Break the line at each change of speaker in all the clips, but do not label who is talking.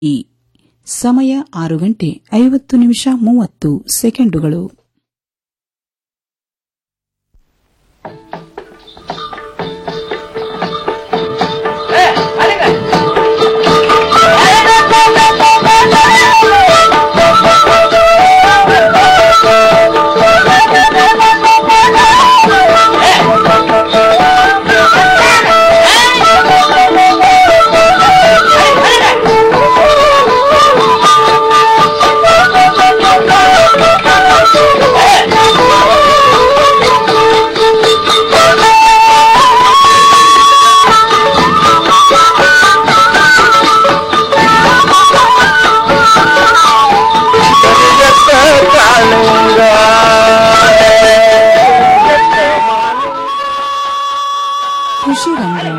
ಈ ಸಮಯ ಆರು ಗಂಟೆ ಐವತ್ತು ನಿಮಿಷ ಮೂವತ್ತು ಸೆಕೆಂಡುಗಳು ಕೃಷಿ ರಂಗ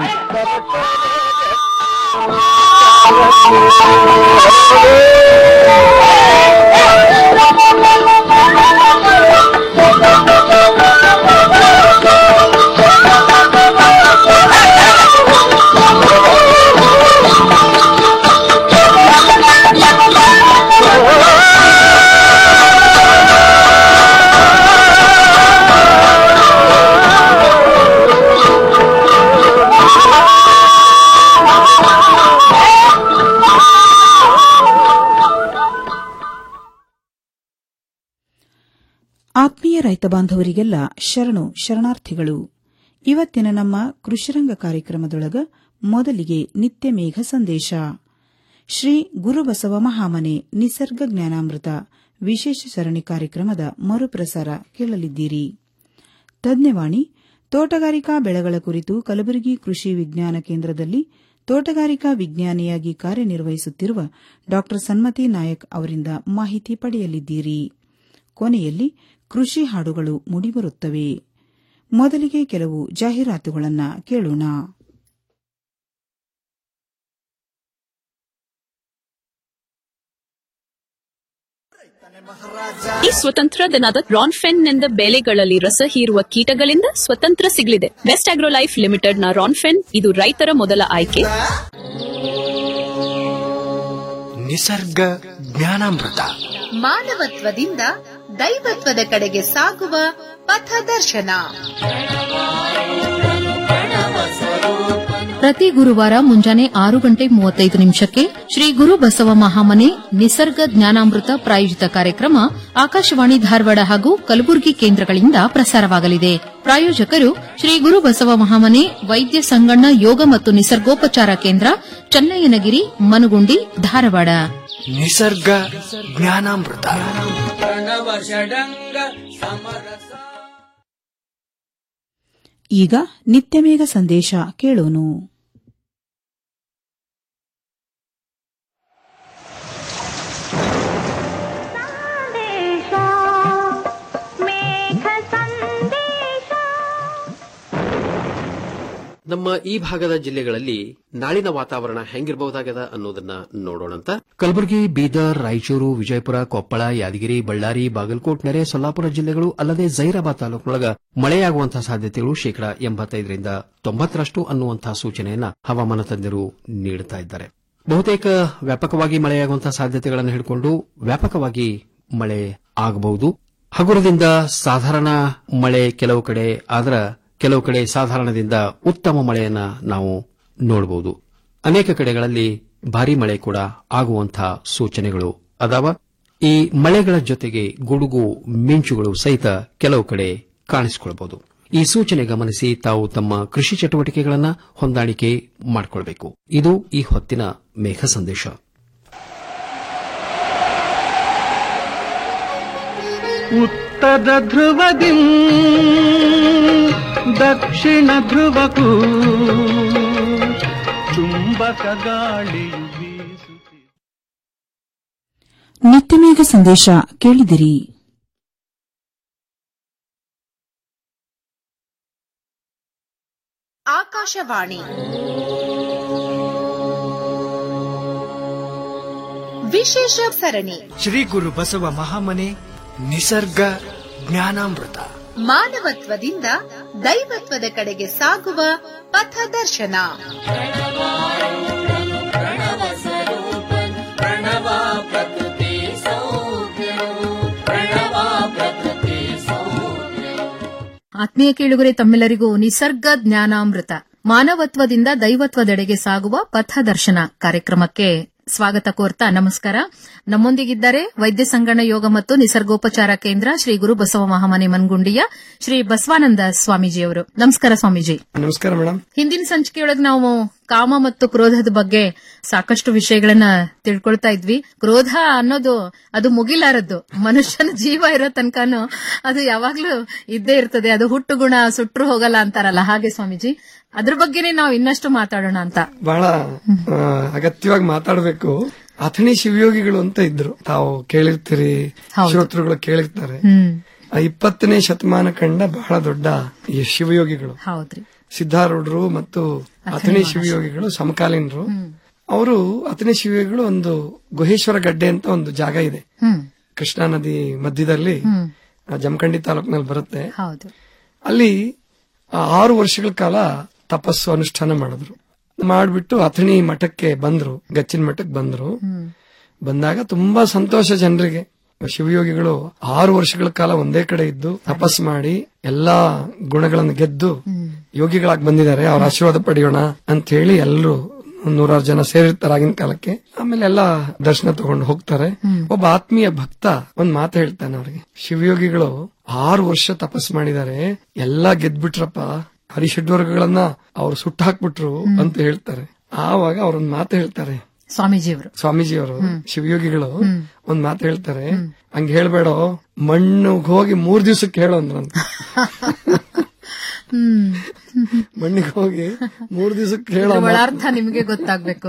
ಆತ್ಮೀಯ ರೈತ ಬಾಂಧವರಿಗೆಲ್ಲ ಶರಣು ಶರಣಾರ್ಥಿಗಳು ಇವತ್ತಿನ ನಮ್ಮ ಕೃಷಿರಂಗ ಕಾರ್ಯಕ್ರಮದೊಳಗ ಮೊದಲಿಗೆ ನಿತ್ಯ ಮೇಘ ಸಂದೇಶ ಶ್ರೀ ಗುರುಬಸವ ಮಹಾಮನೆ ನಿಸರ್ಗ ಜ್ಞಾನಾಮೃತ ವಿಶೇಷ ಸರಣಿ ಕಾರ್ಯಕ್ರಮದ ಮರುಪ್ರಸಾರ ಕೇಳಲಿದ್ದೀರಿ ತಜ್ಞವಾಣಿ ತೋಟಗಾರಿಕಾ ಬೆಳೆಗಳ ಕುರಿತು ಕಲಬುರಗಿ ಕೃಷಿ ವಿಜ್ಞಾನ ಕೇಂದ್ರದಲ್ಲಿ ತೋಟಗಾರಿಕಾ ವಿಜ್ಞಾನಿಯಾಗಿ ಕಾರ್ಯನಿರ್ವಹಿಸುತ್ತಿರುವ ಡಾ ಸನ್ಮತಿ ನಾಯಕ್ ಅವರಿಂದ ಮಾಹಿತಿ ಪಡೆಯಲಿದ್ದೀರಿ ಕೊನೆಯಲ್ಲಿ ಕೃಷಿ ಹಾಡುಗಳು ಮೂಡಿಬರುತ್ತವೆ ಮೊದಲಿಗೆ ಕೆಲವು ಜಾಹೀರಾತುಗಳನ್ನು ಕೇಳೋಣ
ಈ ಸ್ವತಂತ್ರ ದಿನದ ರಾನ್ಫೆನ್ ಬೆಳೆಗಳಲ್ಲಿ ರಸ ಹೀರುವ ಕೀಟಗಳಿಂದ ಸ್ವತಂತ್ರ ಸಿಗಲಿದೆ ಬೆಸ್ಟ್ ಆಗ್ರೋ ಲೈಫ್ ಲಿಮಿಟೆಡ್ ನ ರಾನ್ಫೆನ್ ಇದು ರೈತರ ಮೊದಲ ಆಯ್ಕೆ
ನಿಸರ್ಗ ಜ್ಞಾನಾಮೃತ
ಮಾನವತ್ವದಿಂದ ದೈವತ್ವದ ಕಡೆಗೆ ಸಾಗುವ ಪಥದರ್ಶನ
ಪ್ರತಿ ಗುರುವಾರ ಮುಂಜಾನೆ ಆರು ಗಂಟೆ ಮೂವತ್ತೈದು ನಿಮಿಷಕ್ಕೆ ಶ್ರೀ ಗುರು ಬಸವ ಮಹಾಮನೆ ನಿಸರ್ಗ ಜ್ಞಾನಾಮೃತ ಪ್ರಾಯೋಜಿತ ಕಾರ್ಯಕ್ರಮ ಆಕಾಶವಾಣಿ ಧಾರವಾಡ ಹಾಗೂ ಕಲಬುರಗಿ ಕೇಂದ್ರಗಳಿಂದ ಪ್ರಸಾರವಾಗಲಿದೆ ಪ್ರಾಯೋಜಕರು ಶ್ರೀ ಗುರು ಬಸವ ಮಹಾಮನೆ ವೈದ್ಯ ಸಂಗಣ್ಣ ಯೋಗ ಮತ್ತು ನಿಸರ್ಗೋಪಚಾರ ಕೇಂದ್ರ ಚನ್ನಯ್ಯನಗಿರಿ ಮನುಗುಂಡಿ ಧಾರವಾಡ
ನಿಸರ್ಗ ಜ್ಞಾನಾಮೃತ
ಈಗ ನಿತ್ಯಮೇಘ ಸಂದೇಶ ಕೇಳೋನು
ನಮ್ಮ ಈ ಭಾಗದ ಜಿಲ್ಲೆಗಳಲ್ಲಿ ನಾಳಿನ ವಾತಾವರಣ ಹೆಂಗಿರಬಹುದಾಗದ ಅನ್ನೋದನ್ನ ನೋಡೋಣಂತ ಕಲಬುರಗಿ ಬೀದರ್ ರಾಯಚೂರು ವಿಜಯಪುರ ಕೊಪ್ಪಳ ಯಾದಗಿರಿ ಬಳ್ಳಾರಿ ಬಾಗಲಕೋಟ್ ನೆರೆ ಸೊಲ್ಲಾಪುರ ಜಿಲ್ಲೆಗಳು ಅಲ್ಲದೆ ಜೈರಾಬಾದ್ ತಾಲೂಕಿನೊಳಗ ಮಳೆಯಾಗುವಂತಹ ಸಾಧ್ಯತೆಗಳು ಶೇಕಡಾ ಎಂಬತ್ತೈದರಿಂದ ತೊಂಬತ್ತರಷ್ಟು ಅನ್ನುವಂತಹ ಸೂಚನೆಯನ್ನ ಹವಾಮಾನ ತಜ್ಞರು ನೀಡುತ್ತಾ ಇದ್ದಾರೆ ಬಹುತೇಕ ವ್ಯಾಪಕವಾಗಿ ಮಳೆಯಾಗುವಂತಹ ಸಾಧ್ಯತೆಗಳನ್ನು ಹಿಡಿಕೊಂಡು ವ್ಯಾಪಕವಾಗಿ ಮಳೆ ಆಗಬಹುದು ಹಗುರದಿಂದ ಸಾಧಾರಣ ಮಳೆ ಕೆಲವು ಕಡೆ ಆದ್ರ ಕೆಲವು ಕಡೆ ಸಾಧಾರಣದಿಂದ ಉತ್ತಮ ಮಳೆಯನ್ನ ನಾವು ನೋಡಬಹುದು ಅನೇಕ ಕಡೆಗಳಲ್ಲಿ ಭಾರೀ ಮಳೆ ಕೂಡ ಆಗುವಂತಹ ಸೂಚನೆಗಳು ಅದಾವ ಈ ಮಳೆಗಳ ಜೊತೆಗೆ ಗುಡುಗು ಮಿಂಚುಗಳು ಸಹಿತ ಕೆಲವು ಕಡೆ ಕಾಣಿಸಿಕೊಳ್ಳಬಹುದು ಈ ಸೂಚನೆ ಗಮನಿಸಿ ತಾವು ತಮ್ಮ ಕೃಷಿ ಚಟುವಟಿಕೆಗಳನ್ನ ಹೊಂದಾಣಿಕೆ ಮಾಡಿಕೊಳ್ಬೇಕು ಇದು ಈ ಹೊತ್ತಿನ ಮೇಘ ಸಂದೇಶ
ಉತ್ತರ ಧ್ರುವದಿ ದಕ್ಷಿಣ ಧ್ರುವಕ್ಕೂ ಚುಂಬಕ ಗಾಳಿಯು ಬೀಸುತ್ತಿದೆ
ನಿತ್ಯಮೇಘ ಸಂದೇಶ ಕೇಳಿದಿರಿ
ಆಕಾಶವಾಣಿ ವಿಶೇಷ ಸರಣಿ
ಶ್ರೀ ಗುರು ಬಸವ ಮಹಾಮನೆ ನಿಸರ್ಗ ಜ್ಞಾನಾಮೃತ
ಮಾನವತ್ವದಿಂದ ದೈವತ್ವದ ಕಡೆಗೆ ಸಾಗುವ ಪಥದರ್ಶನ
ಆತ್ಮೀಯ ಕೇಳುಗರೆ ತಮ್ಮೆಲ್ಲರಿಗೂ ನಿಸರ್ಗ ಜ್ಞಾನಾಮೃತ ಮಾನವತ್ವದಿಂದ ದೈವತ್ವದೆಡೆಗೆ ಸಾಗುವ ಪಥದರ್ಶನ ಕಾರ್ಯಕ್ರಮಕ್ಕೆ ಸ್ವಾಗತ ಕೋರ್ತಾ ನಮಸ್ಕಾರ ನಮ್ಮೊಂದಿಗಿದ್ದಾರೆ ವೈದ್ಯ ಸಂಗಣ ಯೋಗ ಮತ್ತು ನಿಸರ್ಗೋಪಚಾರ ಕೇಂದ್ರ ಶ್ರೀ ಗುರು ಬಸವ ಮಹಾಮನೆ ಮನ್ಗುಂಡಿಯ ಶ್ರೀ ಬಸವಾನಂದ ಸ್ವಾಮೀಜಿಯವರು ನಮಸ್ಕಾರ ಸ್ವಾಮೀಜಿ
ನಮಸ್ಕಾರ ಮೇಡಮ್
ಹಿಂದಿನ ಸಂಚಿಕೆಯೊಳಗೆ ನಾವು ಕಾಮ ಮತ್ತು ಕ್ರೋಧದ ಬಗ್ಗೆ ಸಾಕಷ್ಟು ವಿಷಯಗಳನ್ನ ತಿಳ್ಕೊಳ್ತಾ ಇದ್ವಿ ಕ್ರೋಧ ಅನ್ನೋದು ಅದು ಮುಗಿಲಾರದ್ದು ಮನುಷ್ಯನ ಜೀವ ಇರೋ ತನಕನು ಅದು ಯಾವಾಗ್ಲೂ ಇದ್ದೇ ಇರ್ತದೆ ಅದು ಹುಟ್ಟು ಗುಣ ಸುಟ್ರು ಹೋಗಲ್ಲ ಅಂತಾರಲ್ಲ ಹಾಗೆ ಸ್ವಾಮೀಜಿ ಅದ್ರ ಬಗ್ಗೆನೇ ನಾವು ಇನ್ನಷ್ಟು ಮಾತಾಡೋಣ ಅಂತ
ಬಹಳ ಆ, ಅಗತ್ಯವಾಗಿ ಮಾತಾಡಬೇಕು ಅಥಣಿ ಶಿವಯೋಗಿಗಳು ಅಂತ ಇದ್ರು ತಾವು ಕೇಳಿರ್ತೀರಿ ಶ್ರೋತೃಗಳು ಕೇಳಿರ್ತಾರೆ
ಹ್ಮ್
ಆ ಇಪ್ಪತ್ತನೇ ಶತಮಾನ ಕಂಡ ಬಹಳ ದೊಡ್ಡ ಈ ಶಿವಯೋಗಿಗಳು
ಹೌದ್ರಿ
ಸಿದ್ಧಾರೂಢರು ಮತ್ತು ಅಥಣಿ ಶಿವಯೋಗಿಗಳು ಸಮಕಾಲೀನರು ಅವರು ಅಥಣಿ ಶಿವಯೋಗಿಗಳು ಒಂದು ಗುಹೇಶ್ವರ ಗಡ್ಡೆ ಅಂತ ಒಂದು ಜಾಗ ಇದೆ
ಹ್ಮ್
ಕೃಷ್ಣಾ ನದಿ ಮಧ್ಯದಲ್ಲಿ
ಹ್ಮ್
ಆ, ಜಮಖಂಡಿ ತಾಲೂಕಿನಲ್ಲಿ ಬರುತ್ತೆ
ಹೌದು
ಅಲ್ಲಿ ಆ ಆರು ವರ್ಷಗಳ ಕಾಲ ತಪಸ್ಸು ಅನುಷ್ಠಾನ ಮಾಡಿದ್ರು ಮಾಡ್ಬಿಟ್ಟು ಅಥಣಿ ಮಠಕ್ಕೆ ಬಂದ್ರು ಗಚ್ಚಿನ ಮಠಕ್ಕೆ ಬಂದ್ರು
ಹ್ಮ್
ಬಂದಾಗ ತುಂಬಾ ಸಂತೋಷ ಜನರಿಗೆ ಶಿವಯೋಗಿಗಳು ಆರು ವರ್ಷಗಳ ಕಾಲ ಒಂದೇ ಕಡೆ ಇದ್ದು ತಪಸ್ ಮಾಡಿ ಎಲ್ಲಾ ಗುಣಗಳನ್ನು ಗೆದ್ದು ಯೋಗಿಗಳಾಗಿ ಬಂದಿದ್ದಾರೆ ಅವ್ರ ಆಶೀರ್ವಾದ ಪಡೆಯೋಣ ಅಂತ ಹೇಳಿ ಎಲ್ಲರೂ ನೂರಾರು ಜನ ಸೇರಿರ್ತಾರೆ ಆಗಿನ ಕಾಲಕ್ಕೆ ಆಮೇಲೆ ಎಲ್ಲಾ ದರ್ಶನ ತಗೊಂಡು ಹೋಗ್ತಾರೆ ಒಬ್ಬ ಆತ್ಮೀಯ ಭಕ್ತ ಒಂದ್ ಮಾತು ಹೇಳ್ತಾನೆ ಅವ್ರಿಗೆ ಶಿವಯೋಗಿಗಳು ಆರು ವರ್ಷ ತಪಸ್ ಮಾಡಿದ್ದಾರೆ ಎಲ್ಲಾ ಗೆದ್ಬಿಟ್ರಪ್ಪ ಹರಿಷಡ್ವರ್ಗಗಳನ್ನ ಅವ್ರು ಸುಟ್ಟು ಹಾಕ್ಬಿಟ್ರು ಅಂತ ಹೇಳ್ತಾರೆ ಆವಾಗ ಅವ್ರೊಂದ್ ಮಾತು ಹೇಳ್ತಾರೆ
ಸ್ವಾಮೀಜಿಯವರು
ಸ್ವಾಮೀಜಿಯವರು ಶಿವಯೋಗಿಗಳು ಒಂದ್ ಮಾತು ಹೇಳ್ತಾರೆ ಹಂಗ ಹೇಳ್ಬೇಡ ಮಣ್ಣು ಹೋಗಿ ಮೂರ್ ದಿವ್ಸಕ್ಕೆ ಹೇಳು ಅಂದ್ರಂತ
ಹ್ಮ್
ಮಣ್ಣಿಗೆ ಹೋಗಿ ಮೂರ್ ದಿವ್ಸಕ್ಕೆ ಹೇಳೋ
ಇದ್ರ ಒಳಾರ್ಥ ನಿಮ್ಗೆ ಗೊತ್ತಾಗ್ಬೇಕು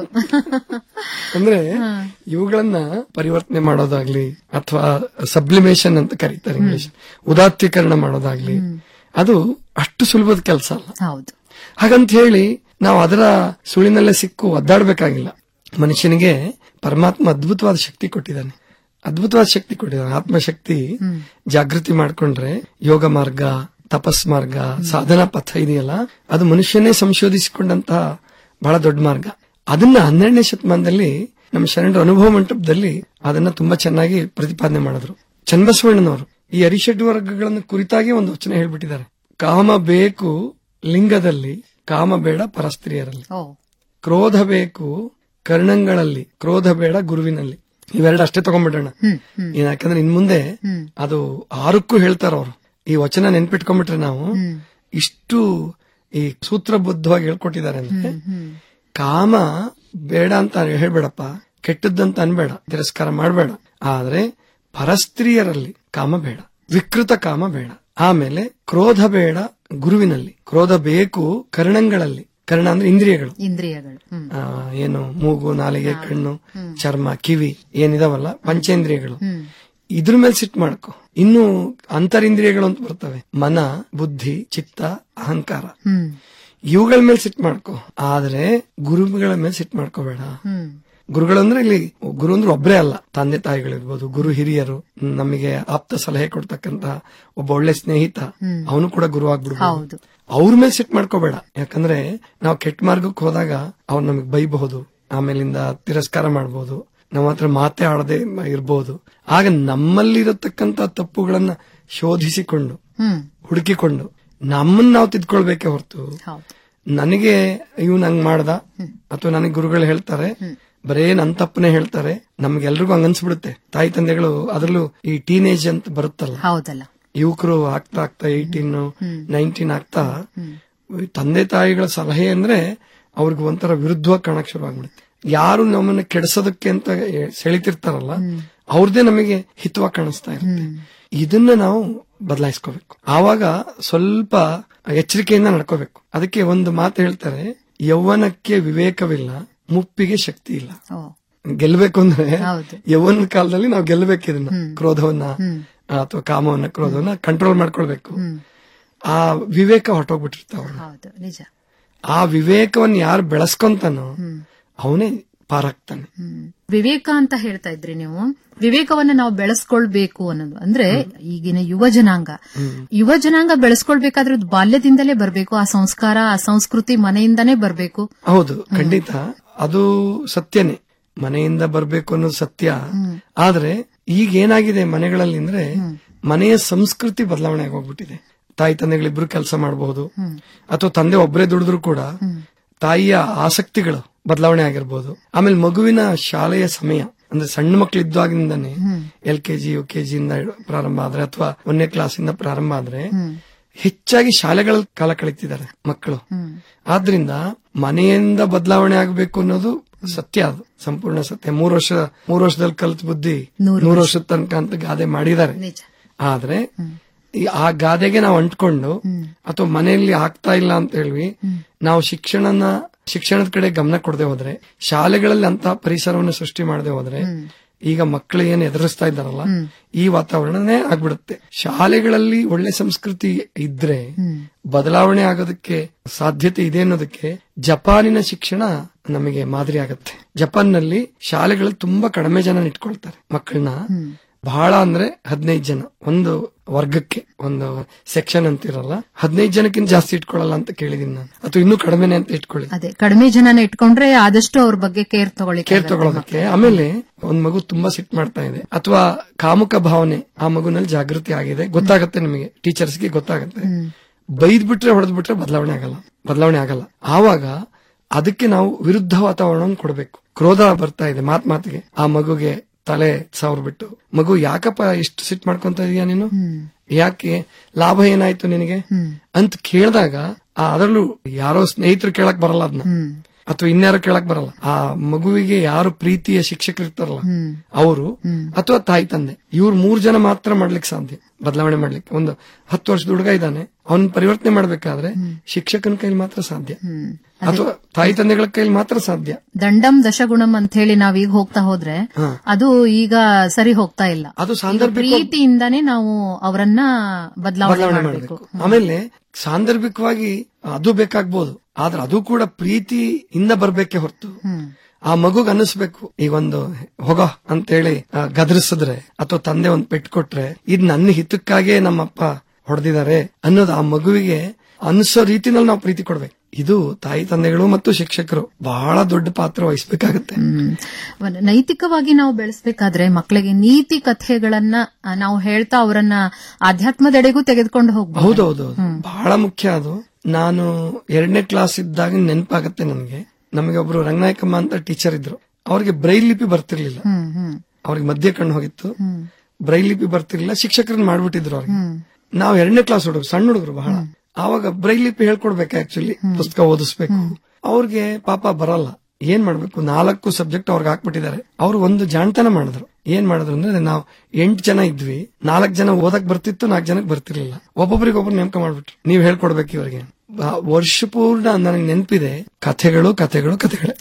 ಅಂದ್ರೆ ಇವುಗಳನ್ನ ಪರಿವರ್ತನೆ ಮಾಡೋದಾಗ್ಲಿ ಅಥವಾ ಸಬ್ಲಿಮೇಷನ್ ಅಂತ ಕರೀತಾರೆ ಇಂಗ್ಲಿಷ್ ಉದಾತ್ತೀಕರಣ ಮಾಡೋದಾಗ್ಲಿ ಅದು ಅಷ್ಟು ಸುಲಭದ ಕೆಲಸ ಅಲ್ಲ
ಹೌದು
ಹಾಗಂತ ಹೇಳಿ ನಾವು ಅದರ ಸುಳಿನಲ್ಲೇ ಸಿಕ್ಕು ಒದ್ದಾಡಬೇಕಾಗಿಲ್ಲ ಮನುಷ್ಯನಿಗೆ ಪರಮಾತ್ಮ ಅದ್ಭುತವಾದ ಶಕ್ತಿ ಕೊಟ್ಟಿದ್ದಾನೆ ಅದ್ಭುತವಾದ ಶಕ್ತಿ ಕೊಟ್ಟಿದ್ದಾನೆ ಆತ್ಮಶಕ್ತಿ ಜಾಗೃತಿ ಮಾಡ್ಕೊಂಡ್ರೆ ಯೋಗ ಮಾರ್ಗ ತಪಸ್ ಮಾರ್ಗ ಸಾಧನಾ ಪಥ ಇದೆಯಲ್ಲ ಅದು ಮನುಷ್ಯನೇ ಸಂಶೋಧಿಸಿಕೊಂಡಂತಹ ಬಹಳ ದೊಡ್ಡ ಮಾರ್ಗ ಅದನ್ನ ಹನ್ನೆರಡನೇ ಶತಮಾನದಲ್ಲಿ ನಮ್ಮ ಶರಣರ ಅನುಭವ ಮಂಟಪದಲ್ಲಿ ಅದನ್ನ ತುಂಬಾ ಚೆನ್ನಾಗಿ ಪ್ರತಿಪಾದನೆ ಮಾಡಿದ್ರು ಚನ್ನಬಸವಣ್ಣನವರು ಈ ಅರಿಷಡ್ ವರ್ಗಗಳನ್ನು ಕುರಿತಾಗಿ ಒಂದು ವಚನ ಹೇಳ್ಬಿಟ್ಟಿದ್ದಾರೆ ಕಾಮ ಬೇಕು ಲಿಂಗದಲ್ಲಿ ಕಾಮ ಬೇಡ ಪರಸ್ತ್ರೀಯರಲ್ಲಿ
ಓ
ಕ್ರೋಧ ಬೇಕು ಕರ್ಣಂಗಳಲ್ಲಿ ಕ್ರೋಧ ಬೇಡ ಗುರುವಿನಲ್ಲಿ ಇವೆರಡು ಅಷ್ಟೇ ತಗೊಂಡ್ಬಿಡೋಣ ಯಾಕಂದ್ರೆ ಇನ್ ಮುಂದೆ ಅದು ಆರಕ್ಕೂ ಹೇಳ್ತಾರ ಅವರು ಈ ವಚನ ನೆನ್ಪಿಟ್ಕೊಂಡ್ಬಿಟ್ರೆ ನಾವು ಇಷ್ಟು ಈ ಸೂತ್ರಬದ್ಧವಾಗಿ ಹೇಳ್ಕೊಟ್ಟಿದ್ದಾರೆ ಅಂದ್ರೆ ಕಾಮ ಬೇಡ ಅಂತ ಹೇಳ್ಬೇಡಪ್ಪ ಕೆಟ್ಟದ್ದಂತ ಅನ್ಬೇಡ ತಿರಸ್ಕಾರ ಮಾಡಬೇಡ ಆದ್ರೆ ಪರಸ್ತ್ರೀಯರಲ್ಲಿ ಕಾಮ ಬೇಡ ವಿಕೃತ ಕಾಮ ಬೇಡ ಆಮೇಲೆ ಕ್ರೋಧ ಬೇಡ ಗುರುವಿನಲ್ಲಿ ಕ್ರೋಧ ಬೇಕು ಕರ್ಣಂಗಳಲ್ಲಿ ಕರ್ಣ ಅಂದ್ರೆ ಇಂದ್ರಿಯಗಳು
ಇಂದ್ರಿಯಗಳು ಹ್ಮ್
ಆ, ಏನು ಮೂಗು ನಾಲಿಗೆ ಕಣ್ಣು ಚರ್ಮ ಕಿವಿ ಏನಿದಾವಲ್ಲ ಪಂಚೇಂದ್ರಿಯಗಳು ಇದ್ರ ಮೇಲೆ ಸಿಟ್ ಮಾಡ್ಕೊ ಇನ್ನು ಅಂತರಿಂದ್ರಿಯಗಳು ಅಂತ ಬರ್ತವೆ ಮನ ಬುದ್ಧಿ ಚಿತ್ತ ಅಹಂಕಾರ
ಹ್ಮ್
ಇವುಗಳ ಮೇಲೆ ಸಿಟ್ ಮಾಡ್ಕೊ ಆದ್ರೆ ಗುರುಗಳ ಮೇಲೆ ಸಿಟ್ ಮಾಡ್ಕೋಬೇಡ
ಹ್ಮ್
ಗುರುಗಳಂದ್ರೆ ಇಲ್ಲಿ ಗುರು ಅಂದ್ರೆ ಒಬ್ಬರೇ ಅಲ್ಲ ತಂದೆ ತಾಯಿಗಳಿರ್ಬೋದು ಗುರು ಹಿರಿಯರು ನಮಗೆ ಆಪ್ತ ಸಲಹೆ ಕೊಡ್ತಕ್ಕಂತ ಒಬ್ಬ ಒಳ್ಳೆ ಸ್ನೇಹಿತ ಅವನು ಕೂಡ ಗುರು ಆಗ್ಬಿಡ್ಬೋದು
ಹೌದು.
ಅವ್ರ ಮೇಲೆ ಸಿಟ್ ಮಾಡ್ಕೋಬೇಡ ಯಾಕಂದ್ರೆ ನಾವು ಕೆಟ್ಟ ಮಾರ್ಗಕ್ಕೆ ಹೋದಾಗ ಅವ್ರು ನಮಗ್ ಬೈಬಹುದು ಆಮೇಲಿಂದ ತಿರಸ್ಕಾರ ಮಾಡಬಹುದು ನಮ್ಮ ಹತ್ರ ಮಾತೆ ಆಡದೆ ಇರಬಹುದು ಆಗ ನಮ್ಮಲ್ಲಿರತಕ್ಕಂತ ತಪ್ಪುಗಳನ್ನ ಶೋಧಿಸಿಕೊಂಡು
ಹ್ಮ್
ಹುಡುಕಿಕೊಂಡು ನಮ್ಮನ್ನ ನಾವು ತಿದ್ಕೊಳ್ಬೇಕೆ ಹೊರತು
ಹೌದು
ನನಗೆ ಇವ್ನು ಹಂಗ್ ಮಾಡ್ದ ಅಥವಾ ನನಗೆ ಗುರುಗಳು ಹೇಳ್ತಾರೆ ಬರೇ ನನ್ ತಪ್ಪನೆ ಹೇಳ್ತಾರೆ ನಮ್ಗೆಲ್ರಿಗೂ ಹಂಗ ಅನ್ಸ್ಬಿಡುತ್ತೆ ತಾಯಿ ತಂದೆಗಳು ಅದ್ರಲ್ಲೂ ಈ ಟೀನೇಜ್ ಅಂತ ಬರುತ್ತಲ್ಲ
ಹೌದಲ್ಲ
ಯುವಕರು ಆಗ್ತಾ ಆಗ್ತಾ ಏಯ್ಟೀನ್ ನೈನ್ಟೀನ್ ಆಗ್ತಾ ಈ ತಂದೆ ತಾಯಿಗಳ ಸಲಹೆ ಅಂದ್ರೆ ಅವ್ರಿಗೆ ಒಂಥರ ವಿರುದ್ಧವಾಗಿ ಕಾಣಕ್ ಶುರು ಆಗ್ಬಿಡುತ್ತೆ ಯಾರು ನಮ್ಮನ್ನ ಕೆಡಿಸೋದಕ್ಕೆ ಅಂತ ಸೆಳಿತಿರ್ತಾರಲ್ಲ ಅವ್ರದೇ ನಮಗೆ ಹಿತವಾಗಿ ಕಾಣಿಸ್ತಾ ಇರುತ್ತೆ ಇದನ್ನ ನಾವು ಬದಲಾಯಿಸ್ಕೋಬೇಕು ಆವಾಗ ಸ್ವಲ್ಪ ಎಚ್ಚರಿಕೆಯಿಂದ ನಡ್ಕೋಬೇಕು ಅದಕ್ಕೆ ಒಂದು ಮಾತು ಹೇಳ್ತಾರೆ ಯೌವನಕ್ಕೆ ವಿವೇಕವಿಲ್ಲ ಮುಪ್ಪಿಗೆ ಶಕ್ತಿ ಇಲ್ಲ
ಓ
ಗೆಲ್ಬೇಕು ಅಂದ್ರೆ
ಹೌದು.
ಯೌವನ ಕಾಲದಲ್ಲಿ ನಾವು ಗೆಲ್ಲಬೇಕು ಇದನ್ನ ಕ್ರೋಧವನ್ನ ಅಥವಾ ಕಾಮವನ್ನ ಕ್ರೋಧವನ್ನ ಕಂಟ್ರೋಲ್ ಮಾಡ್ಕೊಳ್ಬೇಕು ಆ ವಿವೇಕ ಹೊರಟೋಗ್ಬಿಟ್ಟಿರ್ತಾವ
ಹೌದು ನಿಜ
ಆ ವಿವೇಕವನ್ನ ಯಾರು ಬೆಳೆಸ್ಕೊಂತಾನೋ ಅವನೇ ಪಾರಾಗ್ತಾನೆ
ಹ್ಮ್. ವಿವೇಕ ಅಂತ ಹೇಳ್ತಾ ಇದ್ರಿ ನೀವು ವಿವೇಕವನ್ನ ನಾವು ಬೆಳೆಸ್ಕೊಳ್ಬೇಕು ಅನ್ನೋದು ಅಂದ್ರೆ ಈಗಿನ ಯುವ ಜನಾಂಗ ಯುವ ಜನಾಂಗ ಬೆಳೆಸ್ಕೊಳ್ಬೇಕಾದ್ರೆ ಅದು ಬಾಲ್ಯದಿಂದಲೇ ಬರ್ಬೇಕು ಆ ಸಂಸ್ಕಾರ ಆ ಸಂಸ್ಕೃತಿ ಮನೆಯಿಂದನೇ ಬರ್ಬೇಕು
ಹೌದು ಖಂಡಿತ ಅದು ಸತ್ಯನೇ ಮನೆಯಿಂದ ಬರ್ಬೇಕು ಅನ್ನೋದು ಸತ್ಯ ಆದ್ರೆ ಈಗ ಏನಾಗಿದೆ ಮನೆಗಳಲ್ಲಿ ಅಂದ್ರೆ ಮನೆಯ ಸಂಸ್ಕೃತಿ ಬದಲಾವಣೆ ಆಗೋಗ್ಬಿಟ್ಟಿದೆ ತಾಯಿ ತಂದೆಗಳಿಬ್ರು ಕೆಲಸ ಮಾಡಬಹುದು ಅಥವಾ ತಂದೆ ಒಬ್ಬರೇ ದುಡಿದ್ರು ಕೂಡ ತಾಯಿಯ ಆಸಕ್ತಿಗಳು ಬದಲಾವಣೆ ಆಗಿರ್ಬೋದು ಆಮೇಲೆ ಮಗುವಿನ ಶಾಲೆಯ ಸಮಯ ಅಂದ್ರೆ ಸಣ್ಣ ಮಕ್ಳು ಇದ್ದಾಗಿಂದಾನೆ L K G U K G ಇಂದ ಪ್ರಾರಂಭ ಆದ್ರೆ ಅಥವಾ ಒಂದನೇ ಕ್ಲಾಸ್ ಇಂದ ಪ್ರಾರಂಭ ಆದ್ರೆ ಹೆಚ್ಚಾಗಿ ಶಾಲೆಗಳಲ್ಲಿ ಕಾಲ ಕಳೀತಿದ್ದಾರೆ ಮಕ್ಕಳು ಆದ್ರಿಂದ ಮನೆಯಿಂದ ಬದಲಾವಣೆ ಆಗಬೇಕು ಅನ್ನೋದು ಸತ್ಯ ಅದು ಸಂಪೂರ್ಣ ಸತ್ಯ ಮೂರು ವರ್ಷ ಮೂರು ವರ್ಷದಲ್ಲಿ ಕಲ್ತ ಬುದ್ಧಿ ನೂರು ವರ್ಷದ ತನಕ ಅಂತ ಗಾದೆ ಮಾಡಿದ್ದಾರೆ ಆದ್ರೆ ಈ ಆ ಗಾದೆಗೆ ನಾವು ಅಂಟ್ಕೊಂಡು ಅಥವಾ ಮನೆಯಲ್ಲಿ ಆಗ್ತಾ ಇಲ್ಲ ಅಂತ ಹೇಳಿ ನಾವು ಶಿಕ್ಷಣನ ಶಿಕ್ಷಣದ ಕಡೆ ಗಮನ ಕೊಡದೆ ಹೋದ್ರೆ ಶಾಲೆಗಳಲ್ಲಿ ಅಂತ ಪರಿಸರವನ್ನು ಸೃಷ್ಟಿ ಮಾಡದೆ ಹೋದ್ರೆ ಈಗ ಮಕ್ಕಳು ಏನು ಎದುರಿಸ್ತಾ ಇದ್ದಾರಲ್ಲ ಈ ವಾತಾವರಣನೇ ಆಗ್ಬಿಡುತ್ತೆ ಶಾಲೆಗಳಲ್ಲಿ ಒಳ್ಳೆ ಸಂಸ್ಕೃತಿ ಇದ್ರೆ ಬದಲಾವಣೆ ಆಗೋದಕ್ಕೆ ಸಾಧ್ಯತೆ ಇದೆ ಅನ್ನೋದಕ್ಕೆ ಜಪಾನಿನ ಶಿಕ್ಷಣ ನಮಗೆ ಮಾದರಿ ಆಗತ್ತೆ ಜಪಾನ್ನಲ್ಲಿ ಶಾಲೆಗಳಲ್ಲಿ ತುಂಬಾ ಕಡಿಮೆ ಜನ ಇಟ್ಕೊಳ್ತಾರೆ ಮಕ್ಕಳನ್ನ ಬಹಳ ಅಂದ್ರೆ ಹದಿನೈದು ಜನ ಒಂದು ವರ್ಗಕ್ಕೆ ಒಂದು ಸೆಕ್ಷನ್ ಅಂತಿರಲ್ಲ ಹದಿನೈದು ಜನಕ್ಕಿಂತ ಜಾಸ್ತಿ ಇಟ್ಕೊಳ್ಳಲ್ಲ ಅಂತ ಕೇಳಿದೀನಿ ನಾನು ಅಥವಾ ಇನ್ನೂ ಕಡಿಮೆನೆ ಅಂತ ಇಟ್ಕೊಳ್ಳಿ
ಅದೇ ಕಡಿಮೆ ಜನನ ಇಟ್ಕೊಂಡ್ರೆ ಆದಷ್ಟು ಅವ್ರ ಬಗ್ಗೆ ಕೇರ್ ತಗೊಳ್ಳಿ
ಕೇರ್ ತಗೊಳ್ಳೋದಕ್ಕೆ ಆಮೇಲೆ ಒಂದ್ ಮಗು ತುಂಬಾ ಸಿಟ್ ಮಾಡ್ತಾ ಇದೆ ಅಥವಾ ಕಾಮುಕ ಭಾವನೆ ಆ ಮಗುನಲ್ಲಿ ಜಾಗೃತಿ ಆಗಿದೆ ಗೊತ್ತಾಗತ್ತೆ ನಿಮಗೆ ಟೀಚರ್ಸ್ಗೆ ಗೊತ್ತಾಗತ್ತೆ ಬೈದ್ ಬಿಟ್ರೆ ಹೊಡೆದ್ ಬಿಟ್ರೆ ಬದಲಾವಣೆ ಆಗಲ್ಲ ಬದಲಾವಣೆ ಆಗಲ್ಲ ಆವಾಗ ಅದಕ್ಕೆ ನಾವು ವಿರುದ್ಧ ವಾತಾವರಣ ಕೊಡಬೇಕು ಕ್ರೋಧ ಬರ್ತಾ ಇದೆ ಮಾತ್ ಮಾತಿಗೆ ಆ ಮಗುಗೆ ತಲೆ ಸಾವಿರ ಬಿಟ್ಟು ಮಗು ಯಾಕಪ್ಪ ಇಷ್ಟು ಸಿಟ್ ಮಾಡ್ಕೊಂತ ಇದೀಯ ನೀನು ಯಾಕೆ ಲಾಭ ಏನಾಯ್ತು ನಿನಗೆ ಅಂತ ಕೇಳಿದಾಗ ಅದರಲ್ಲೂ ಯಾರೋ ಸ್ನೇಹಿತರು ಕೇಳಕ್ ಬರಲ್ಲ ಅದನ್ನ ಅಥವಾ ಇನ್ಯಾರು ಕೇಳಕ್ ಬರಲ್ಲ ಆ ಮಗುವಿಗೆ ಯಾರು ಪ್ರೀತಿಯ ಶಿಕ್ಷಕರು ಇರ್ತಾರಲ್ಲ ಅವರು ಅಥವಾ ತಾಯಿ ತಂದೆ ಇವ್ರು ಮೂರ್ ಜನ ಮಾತ್ರ ಮಾಡ್ಲಿಕ್ಕೆ ಸಾಧ್ಯ ಬದಲಾವಣೆ ಮಾಡ್ಲಿಕ್ಕೆ ಒಂದು ಹತ್ತು ವರ್ಷದ ಹುಡುಗ ಇದ್ದಾನೆ ಅವನ್ ಪರಿವರ್ತನೆ ಮಾಡ್ಬೇಕಾದ್ರೆ ಶಿಕ್ಷಕನ ಕೈಲಿ ಮಾತ್ರ ಸಾಧ್ಯ ಅಥವಾ ತಾಯಿ ತಂದೆಗಳ ಕೈಲಿ ಮಾತ್ರ ಸಾಧ್ಯ
ದಂಡಂ ದಶಗುಣಂ ಅಂತ ಹೇಳಿ ನಾವೀಗ ಹೋಗ್ತಾ ಹೋದ್ರೆ ಅದು ಈಗ ಸರಿ ಹೋಗ್ತಾ ಇಲ್ಲ
ಅದು
ಈಗ
ಸಾಂದರ್ಭಿಕ
ಪ್ರೀತಿಯಿಂದಾನೇ ನಾವು ಅವರನ್ನ ಬದಲಾವಣೆ
ಬದಲಾವಣೆ
ಮಾಡಬೇಕು
ಮಾಡಬೇಕು ಆಮೇಲೆ ಸಾಂದರ್ಭಿಕವಾಗಿ ಅದು ಬೇಕಾಗ್ಬೋದು ಆದ್ರೆ ಅದು ಕೂಡ ಪ್ರೀತಿಯಿಂದ ಬರ್ಬೇಕೆ ಹೊರತು ಆ ಮಗುಗ್ ಅನ್ನಿಸ್ಬೇಕು ಈಗ ಒಂದು ಹೋಗೋ ಅಂತೇಳಿ ಆ, ಗದರಿಸಿದ್ರೆ ಅಥವಾ ತಂದೆ ಒಂದ್ ಪೆಟ್ಟು ಕೊಟ್ರೆ ಇದ್ ನನ್ನ ಹಿತಕ್ಕಾಗೇ ನಮ್ಮಪ್ಪ ಹೊಡೆದಿದ್ದಾರೆ ಅನ್ನೋದು ಆ ಮಗುವಿಗೆ ಅನ್ಸೋ ರೀತಿನಲ್ಲಿ ನಾವು ಪ್ರೀತಿ ಕೊಡ್ಬೇಕು ಇದು ತಾಯಿ ತಂದೆಗಳು ಮತ್ತು ಶಿಕ್ಷಕರು ಬಹಳ ದೊಡ್ಡ ಪಾತ್ರ ವಹಿಸ್ಬೇಕಾಗತ್ತೆ
ಹ್ಮ್. ನೈತಿಕವಾಗಿ ನಾವು ಬೆಳೆಸಬೇಕಾದ್ರೆ ಮಕ್ಕಳಿಗೆ ನೀತಿ ಕಥೆಗಳನ್ನ ಆ, ನಾವು ಹೇಳ್ತಾ ಅವರನ್ನ ಆಧ್ಯಾತ್ಮದೆಡೆಗೂ ತೆಗೆದುಕೊಂಡು ಹೋಗ್ಬೋದು
ಹೌದೌದು ಬಹಳ ಮುಖ್ಯ ಅದು ನಾನು ಎರಡನೇ ಕ್ಲಾಸ್ ಇದ್ದಾಗ ನೆನಪಾಗತ್ತೆ ನನಗೆ ನಮಗೆ ಒಬ್ರು ರಂಗನಾಯಕಮ್ಮ ಅಂತ ಟೀಚರ್ ಇದ್ರು ಅವ್ರಿಗೆ ಬ್ರೈಲ್ ಲಿಪಿ ಬರ್ತಿರ್ಲಿಲ್ಲ
ಹ್ಮ್ ಹ್ಮ್
ಅವ್ರಿಗೆ ಮಧ್ಯ ಕಣ್ಣು ಹೋಗಿತ್ತು ಬ್ರೈಲ್ ಲಿಪಿ ಬರ್ತಿರ್ಲಿಲ್ಲ ಶಿಕ್ಷಕರನ್ನ ಮಾಡ್ಬಿಟ್ಟಿದ್ರು ಅವ್ರಿಗೆ ನಾವು ಎರಡನೇ ಕ್ಲಾಸ್ ಹುಡುಗರು ಸಣ್ಣ ಹುಡುಗರು ಬಹಳ ಆವಾಗ ಬ್ರೈಲ್ ಲಿಪಿ ಹೇಳ್ಕೊಡ್ಬೇಕು ಆಕ್ಚುಲಿ ಪುಸ್ತಕ ಓದಿಸ್ಬೇಕು ಅವ್ರಿಗೆ ಪಾಪ ಬರಲ್ಲ ಏನ್ ಮಾಡ್ಬೇಕು ನಾಲ್ಕು ಸಬ್ಜೆಕ್ಟ್ ಅವ್ರಿಗೆ ಹಾಕ್ಬಿಟ್ಟಿದ್ದಾರೆ ಅವ್ರು ಒಂದು ಜಾಣತನ ಮಾಡಿದ್ರು ಏನ್ ಮಾಡಿದ್ರು ಅಂದ್ರೆ ನಾವು ಎಂಟು ಜನ ಇದ್ವಿ ನಾಲ್ಕು ಜನ ಓದಕ್ ಬರ್ತಿತ್ತು ನಾಲ್ಕು ಜನಕ್ಕೆ ಬರ್ತಿರ್ಲಿಲ್ಲ ಒಬ್ಬೊಬ್ರಿಗೆ ಒಬ್ರು ನೇಮಕ ಮಾಡ್ಬಿಟ್ರು ನೀವ್ ಹೇಳ್ಕೊಡ್ಬೇಕು ಇವರಿಗೆ ಬ- ವರ್ಷ ಪೂರ್ಣ ನನಗೆ ನೆನಪಿದೆ ಕಥೆಗಳು ಕಥೆಗಳು ಕಥೆಗಳೇ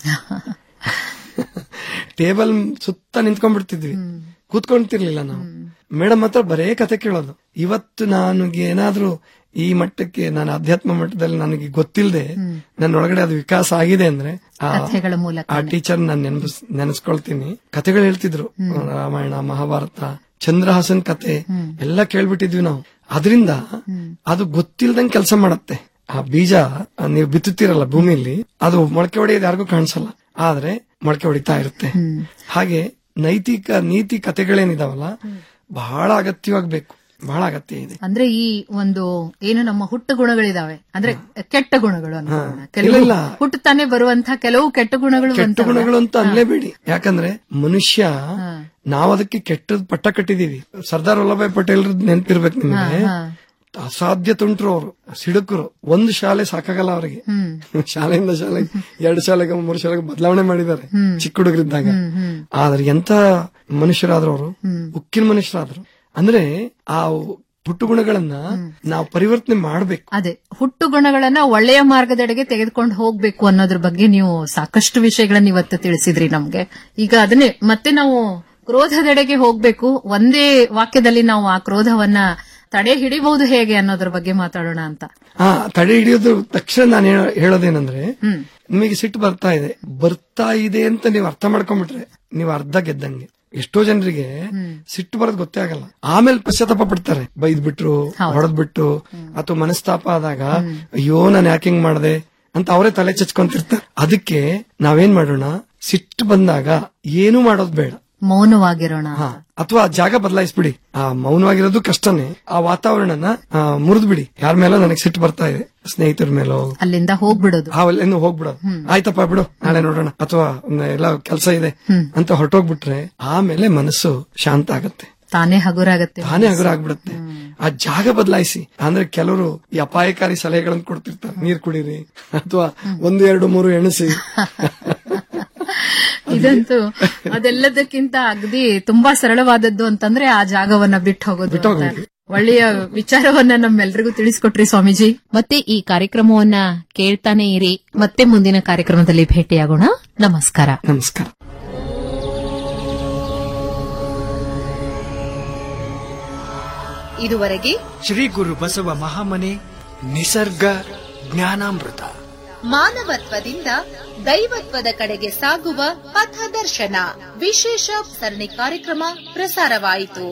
ಟೇಬಲ್ ಸುತ್ತ ನಿಂತ್ಕೊಂಡ್ಬಿಡ್ತಿದ್ವಿ ಕೂತ್ಕೊಂತಿರ್ಲಿಲ್ಲ ನಾವು ಮೇಡಮ್ ಹತ್ರ ಬರೇ ಕತೆ ಕೇಳೋದು ಇವತ್ತು ನನಗೆ ಏನಾದ್ರೂ ಈ ಮಟ್ಟಕ್ಕೆ ನಾನು ಅಧ್ಯಾತ್ಮ ಮಟ್ಟದಲ್ಲಿ ನನಗೆ ಗೊತ್ತಿಲ್ಲದೆ ನನ್ನ ಒಳಗಡೆ ಅದು ವಿಕಾಸ ಆಗಿದೆ ಅಂದ್ರೆ ಆ
ಕಥೆಗಳ ಮೂಲಕ
ಆ ಟೀಚರ್ ನಾನು ನೆನಪಿಸ್ ನೆನೆಸ್ಕೊಳ್ತೀನಿ ಕಥೆಗಳು ಹೇಳ್ತಿದ್ರು ರಾಮಾಯಣ ಮಹಾಭಾರತ ಚಂದ್ರಹಾಸನ್ ಕತೆ ಎಲ್ಲ ಕೇಳ್ಬಿಟ್ಟಿದ್ವಿ ನಾವು ಅದರಿಂದ ಅದು ಗೊತ್ತಿಲ್ದಂಗ್ ಕೆಲಸ ಮಾಡತ್ತೆ ಆ ಬೀಜ ಆ, ನೀವು ಬಿತ್ತುತ್ತೀರಲ್ಲ ಭೂಮಿಯಲ್ಲಿ ಅದು ಮೊಳಕೆ ಹೊಡೆಯೋದು ಯಾರಿಗೂ ಕಾಣಿಸಲ್ಲ ಆದ್ರೆ ಮೊಳಕೆ ಹೊಡಿತಾ ಇರುತ್ತೆ ಹಾಗೆ ನೈತಿಕ ನೀತಿ ಕಥೆಗಳೇನಿದಾವಲ್ಲ ಬಹಳ ಅಗತ್ಯವಾಗ್ಬೇಕು ಬಹಳ ಅಗತ್ಯ ಇದೆ
ಅಂದ್ರೆ ಈ ಒಂದು ಏನು ನಮ್ಮ ಹುಟ್ಟು ಗುಣಗಳಿದಾವೆ ಅಂದ್ರೆ ಕೆಟ್ಟ ಗುಣಗಳು ಅನ್ಕೊಳ್ಳೋಣ.
ಇಲ್ಲ,
ಕೆಲವು
ಇಲ್ಲ.
ಹುಟ್ಟುತ್ತಾನೆ ಬರುವಂತಹ ಕೆಲವು ಕೆಟ್ಟ ಗುಣಗಳು
ಕೆಟ್ಟ
ಬಂತವೆ.
ಗುಣಗಳು ಅಂತ ಅನ್ಲೇಬೇಡಿ ಯಾಕಂದ್ರೆ ಮನುಷ್ಯ ನಾವು ಅದಕ್ಕೆ ಕೆಟ್ಟದ್ ಪಟ್ಟ ಕಟ್ಟಿದೀವಿ ಸರ್ದಾರ್ ವಲ್ಲಭಾಯ್ ಪಟೇಲ್ ನೆನ್ಪಿರ್ಬೇಕು ನಿಮಗೆ ಅಸಾಧ್ಯ ತುಂಟ್ರು ಅವರು ಸಿಡುಕರು ಒಂದು ಶಾಲೆ ಸಾಕಾಗಲ್ಲ ಅವರಿಗೆ ಶಾಲೆಯಿಂದ ಶಾಲೆ ಎರಡು ಶಾಲೆಗೆ ಮೂರು ಶಾಲೆಗೆ ಬದಲಾವಣೆ ಮಾಡಿದ್ದಾರೆ ಚಿಕ್ಕ ಹುಡುಗರಿದ್ದಾಗ ಆದ್ರೆ ಎಂತ ಮನುಷ್ಯರಾದ್ರು ಅವರು ಉಕ್ಕಿನ ಮನುಷ್ಯರಾದ್ರು ಅಂದ್ರೆ ಆ ಪುಟ್ಟು ಗುಣಗಳನ್ನ ನಾವು ಪರಿವರ್ತನೆ ಮಾಡ್ಬೇಕು
ಅದೇ ಹುಟ್ಟು ಗುಣಗಳನ್ನ ಒಳ್ಳೆಯ ಮಾರ್ಗದೆಡೆಗೆ ತೆಗೆದುಕೊಂಡು ಹೋಗ್ಬೇಕು ಅನ್ನೋದ್ರ ಬಗ್ಗೆ ನೀವು ಸಾಕಷ್ಟು ವಿಷಯಗಳನ್ನ ಇವತ್ತು ತಿಳಿಸಿದ್ರಿ ನಮ್ಗೆ ಈಗ ಅದನ್ನೇ ಮತ್ತೆ ನಾವು ಕ್ರೋಧದೆಡೆಗೆ ಹೋಗ್ಬೇಕು ಒಂದೇ ವಾಕ್ಯದಲ್ಲಿ ನಾವು ಆ ಕ್ರೋಧವನ್ನ ತಡೆ ಹಿಡಿಬಹುದು ಹೇಗೆ ಅನ್ನೋದ್ರ ಬಗ್ಗೆ ಮಾತಾಡೋಣ ಅಂತ
ಹಾ ತಡೆ ಹಿಡಿಯೋದು ತಕ್ಷಣ ನಾನು ಹೇಳೋ- ಹೇಳೋದೇನಂದ್ರೆ ನಿಮಗೆ ಸಿಟ್ಟು ಬರ್ತಾ ಇದೆ ಬರ್ತಾ ಇದೆ ಅಂತ ನೀವು ಅರ್ಥ ಮಾಡ್ಕೊಂಡ್ಬಿಟ್ರೆ ನೀವು ಅರ್ಧ ಗೆದ್ದಂಗೆ ಎಷ್ಟೋ ಜನರಿಗೆ ಸಿಟ್ಟು ಬರೋದು ಗೊತ್ತೇ ಆಗಲ್ಲ ಆಮೇಲೆ ಪಶ್ಚಾತ್ತಾಪ ಪಡ್ತಾರೆ ಬೈದ್ ಬಿಟ್ರು ಹೊಡೆದ್ ಬಿಟ್ಟು ಅಥವಾ ಮನಸ್ತಾಪ ಆದಾಗ ಅಯ್ಯೋ ನಾನು ಯಾಕೆ ಹಿಂಗ್ ಮಾಡ್ದೆ ಅಂತ ಅವರೇ ತಲೆ ಚಚ್ಕೊಂತಿರ್ತಾರೆ ಅದಕ್ಕೆ ನಾವೇನ್ ಮಾಡೋಣ ಸಿಟ್ಟು ಬಂದಾಗ ಏನು ಮಾಡೋದು ಬೇಡ
ಮೌನವಾಗಿರೋಣ
ಹಾ ಅಥವಾ ಜಾಗ ಬದಲಾಯಿಸ್ಬಿಡಿ ಆ ಮೌನವಾಗಿರೋದು ಕಷ್ಟನೇ ಆ ವಾತಾವರಣನ ಮುರಿದು ಬಿಡಿ ಯಾರ ಮೇಲೋ ನನಗೆ ಸಿಟ್ಟು ಬರ್ತಾ ಇದೆ ಸ್ನೇಹಿತರ ಮೇಲೋ
ಅಲ್ಲಿಂದ ಹೋಗ್ಬಿಡೋದು
ಅವೆಲ್ಲ ಹೋಗ್ಬಿಡೋದು ಆಯ್ತಪ್ಪ ಬಿಡು ನಾಳೆ ನೋಡೋಣ ಅಥವಾ ಒಂದು ಎಲ್ಲ ಕೆಲಸ ಇದೆ ಅಂತ ಹೊರಟೋಗ್ಬಿಟ್ರೆ ಆಮೇಲೆ ಮನಸ್ಸು ಶಾಂತ ಆಗತ್ತೆ
ತಾನೇ ಹಗುರಾಗತ್ತೆ
ತಾನೇ ಹಗುರ ಆಗ್ಬಿಡುತ್ತೆ ಆ ಜಾಗ ಬದಲಾಯಿಸಿ ಅಂದ್ರೆ ಕೆಲವರು ಈ ಅಪಾಯಕಾರಿ ಸಲಹೆಗಳನ್ನು ಕೊಡ್ತಿರ್ತಾರೆ ನೀರ್ ಕುಡೀರಿ ಅಥವಾ ಒಂದು ಎರಡು ಮೂರು ಎಣಸಿ
ಇದಂತೂ ಅದೆಲ್ಲದಕ್ಕಿಂತ ಅಗದಿ ತುಂಬಾ ಸರಳವಾದದ್ದು ಅಂತಂದ್ರೆ ಆ ಜಾಗವನ್ನ ಬಿಟ್ಟು ಹೋಗೋದು
ಬಿಟ್ಟು
ಅಂತ.
ಹೋಗೋದು.
ಒಳ್ಳೆಯ ವಿಚಾರವನ್ನ ನಮ್ಮೆಲ್ರಿಗೂ ತಿಳಿಸ್ಕೊಟ್ರಿ ಸ್ವಾಮೀಜಿ ಮತ್ತೆ ಈ ಕಾರ್ಯಕ್ರಮವನ್ನ ಕೇಳ್ತಾನೆ ಇರಿ ಮತ್ತೆ ಮುಂದಿನ ಕಾರ್ಯಕ್ರಮದಲ್ಲಿ ಭೇಟಿಯಾಗೋಣ ನಮಸ್ಕಾರ
ನಮಸ್ಕಾರ
ಇದುವರೆಗೆ
ಶ್ರೀ ಗುರು ಬಸವ ಮಹಾಮನೆ ನಿಸರ್ಗ ಜ್ಞಾನಾಮೃತ
ಮಾನವತ್ವದಿಂದ ದೈವತ್ವದ ಕಡೆಗೆ ಸಾಗುವ ಪಥದರ್ಶನ ವಿಶೇಷ ಸರಣಿ ಕಾರ್ಯಕ್ರಮ ಪ್ರಸಾರವಾಯಿತು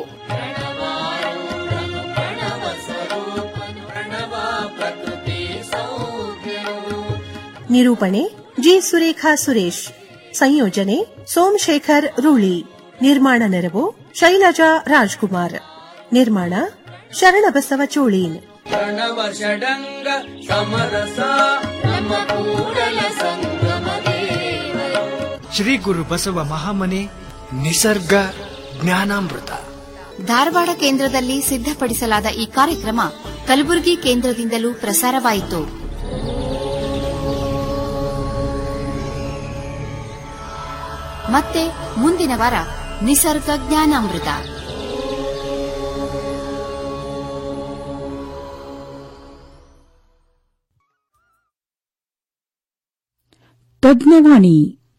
ನಿರೂಪಣೆ ಜಿ ಸುರೇಖಾ ಸುರೇಶ್ ಸಂಯೋಜನೆ ಸೋಮಶೇಖರ್ ರೂಳಿ ನಿರ್ಮಾಣ ನೆರವು ಶೈಲಜಾ ರಾಜ್ಕುಮಾರ್ ನಿರ್ಮಾಣ ಶರಣಬಸವ ಚೋಳೀನ್
ಪ್ರಣವ ಷಡಂಗ ಸಮರಸ ನಮ್ಮ ಕೂಡಲ ಸಂಗಮ
ಶ್ರೀ ಗುರು ಬಸವ ಮಹಾಮನೆ ನಿಸರ್ಗ ಜ್ಞಾನಾಮೃತ
ಧಾರವಾಡ ಕೇಂದ್ರದಲ್ಲಿ ಸಿದ್ಧಪಡಿಸಲಾದ ಈ ಕಾರ್ಯಕ್ರಮ ಕಲಬುರಗಿ ಕೇಂದ್ರದಿಂದಲೂ ಪ್ರಸಾರವಾಯಿತು ಮತ್ತೆ ಮುಂದಿನ ವಾರ ನಿಸರ್ಗ ಜ್ಞಾನಾಮೃತ
ತಜ್ಞವಾಣಿ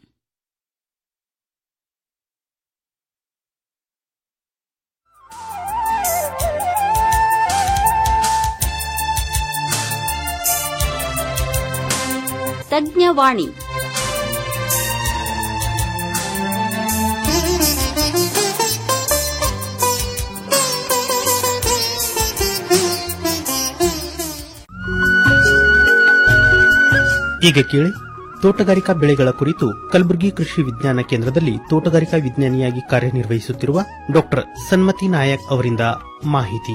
ತಜ್ಞವಾಣಿ
ಈಗ ಕೇಳಿ ತೋಟಗಾರಿಕಾ ಬೆಳೆಗಳ ಕುರಿತು ಕಲಬುರಗಿ ಕೃಷಿ ವಿಜ್ಞಾನ ಕೇಂದ್ರದಲ್ಲಿ ತೋಟಗಾರಿಕಾ ವಿಜ್ಞಾನಿಯಾಗಿ ಕಾರ್ಯನಿರ್ವಹಿಸುತ್ತಿರುವ ಡಾಕ್ಟರ್ ಸನ್ಮತಿ ನಾಯಕ್ ಅವರಿಂದ ಮಾಹಿತಿ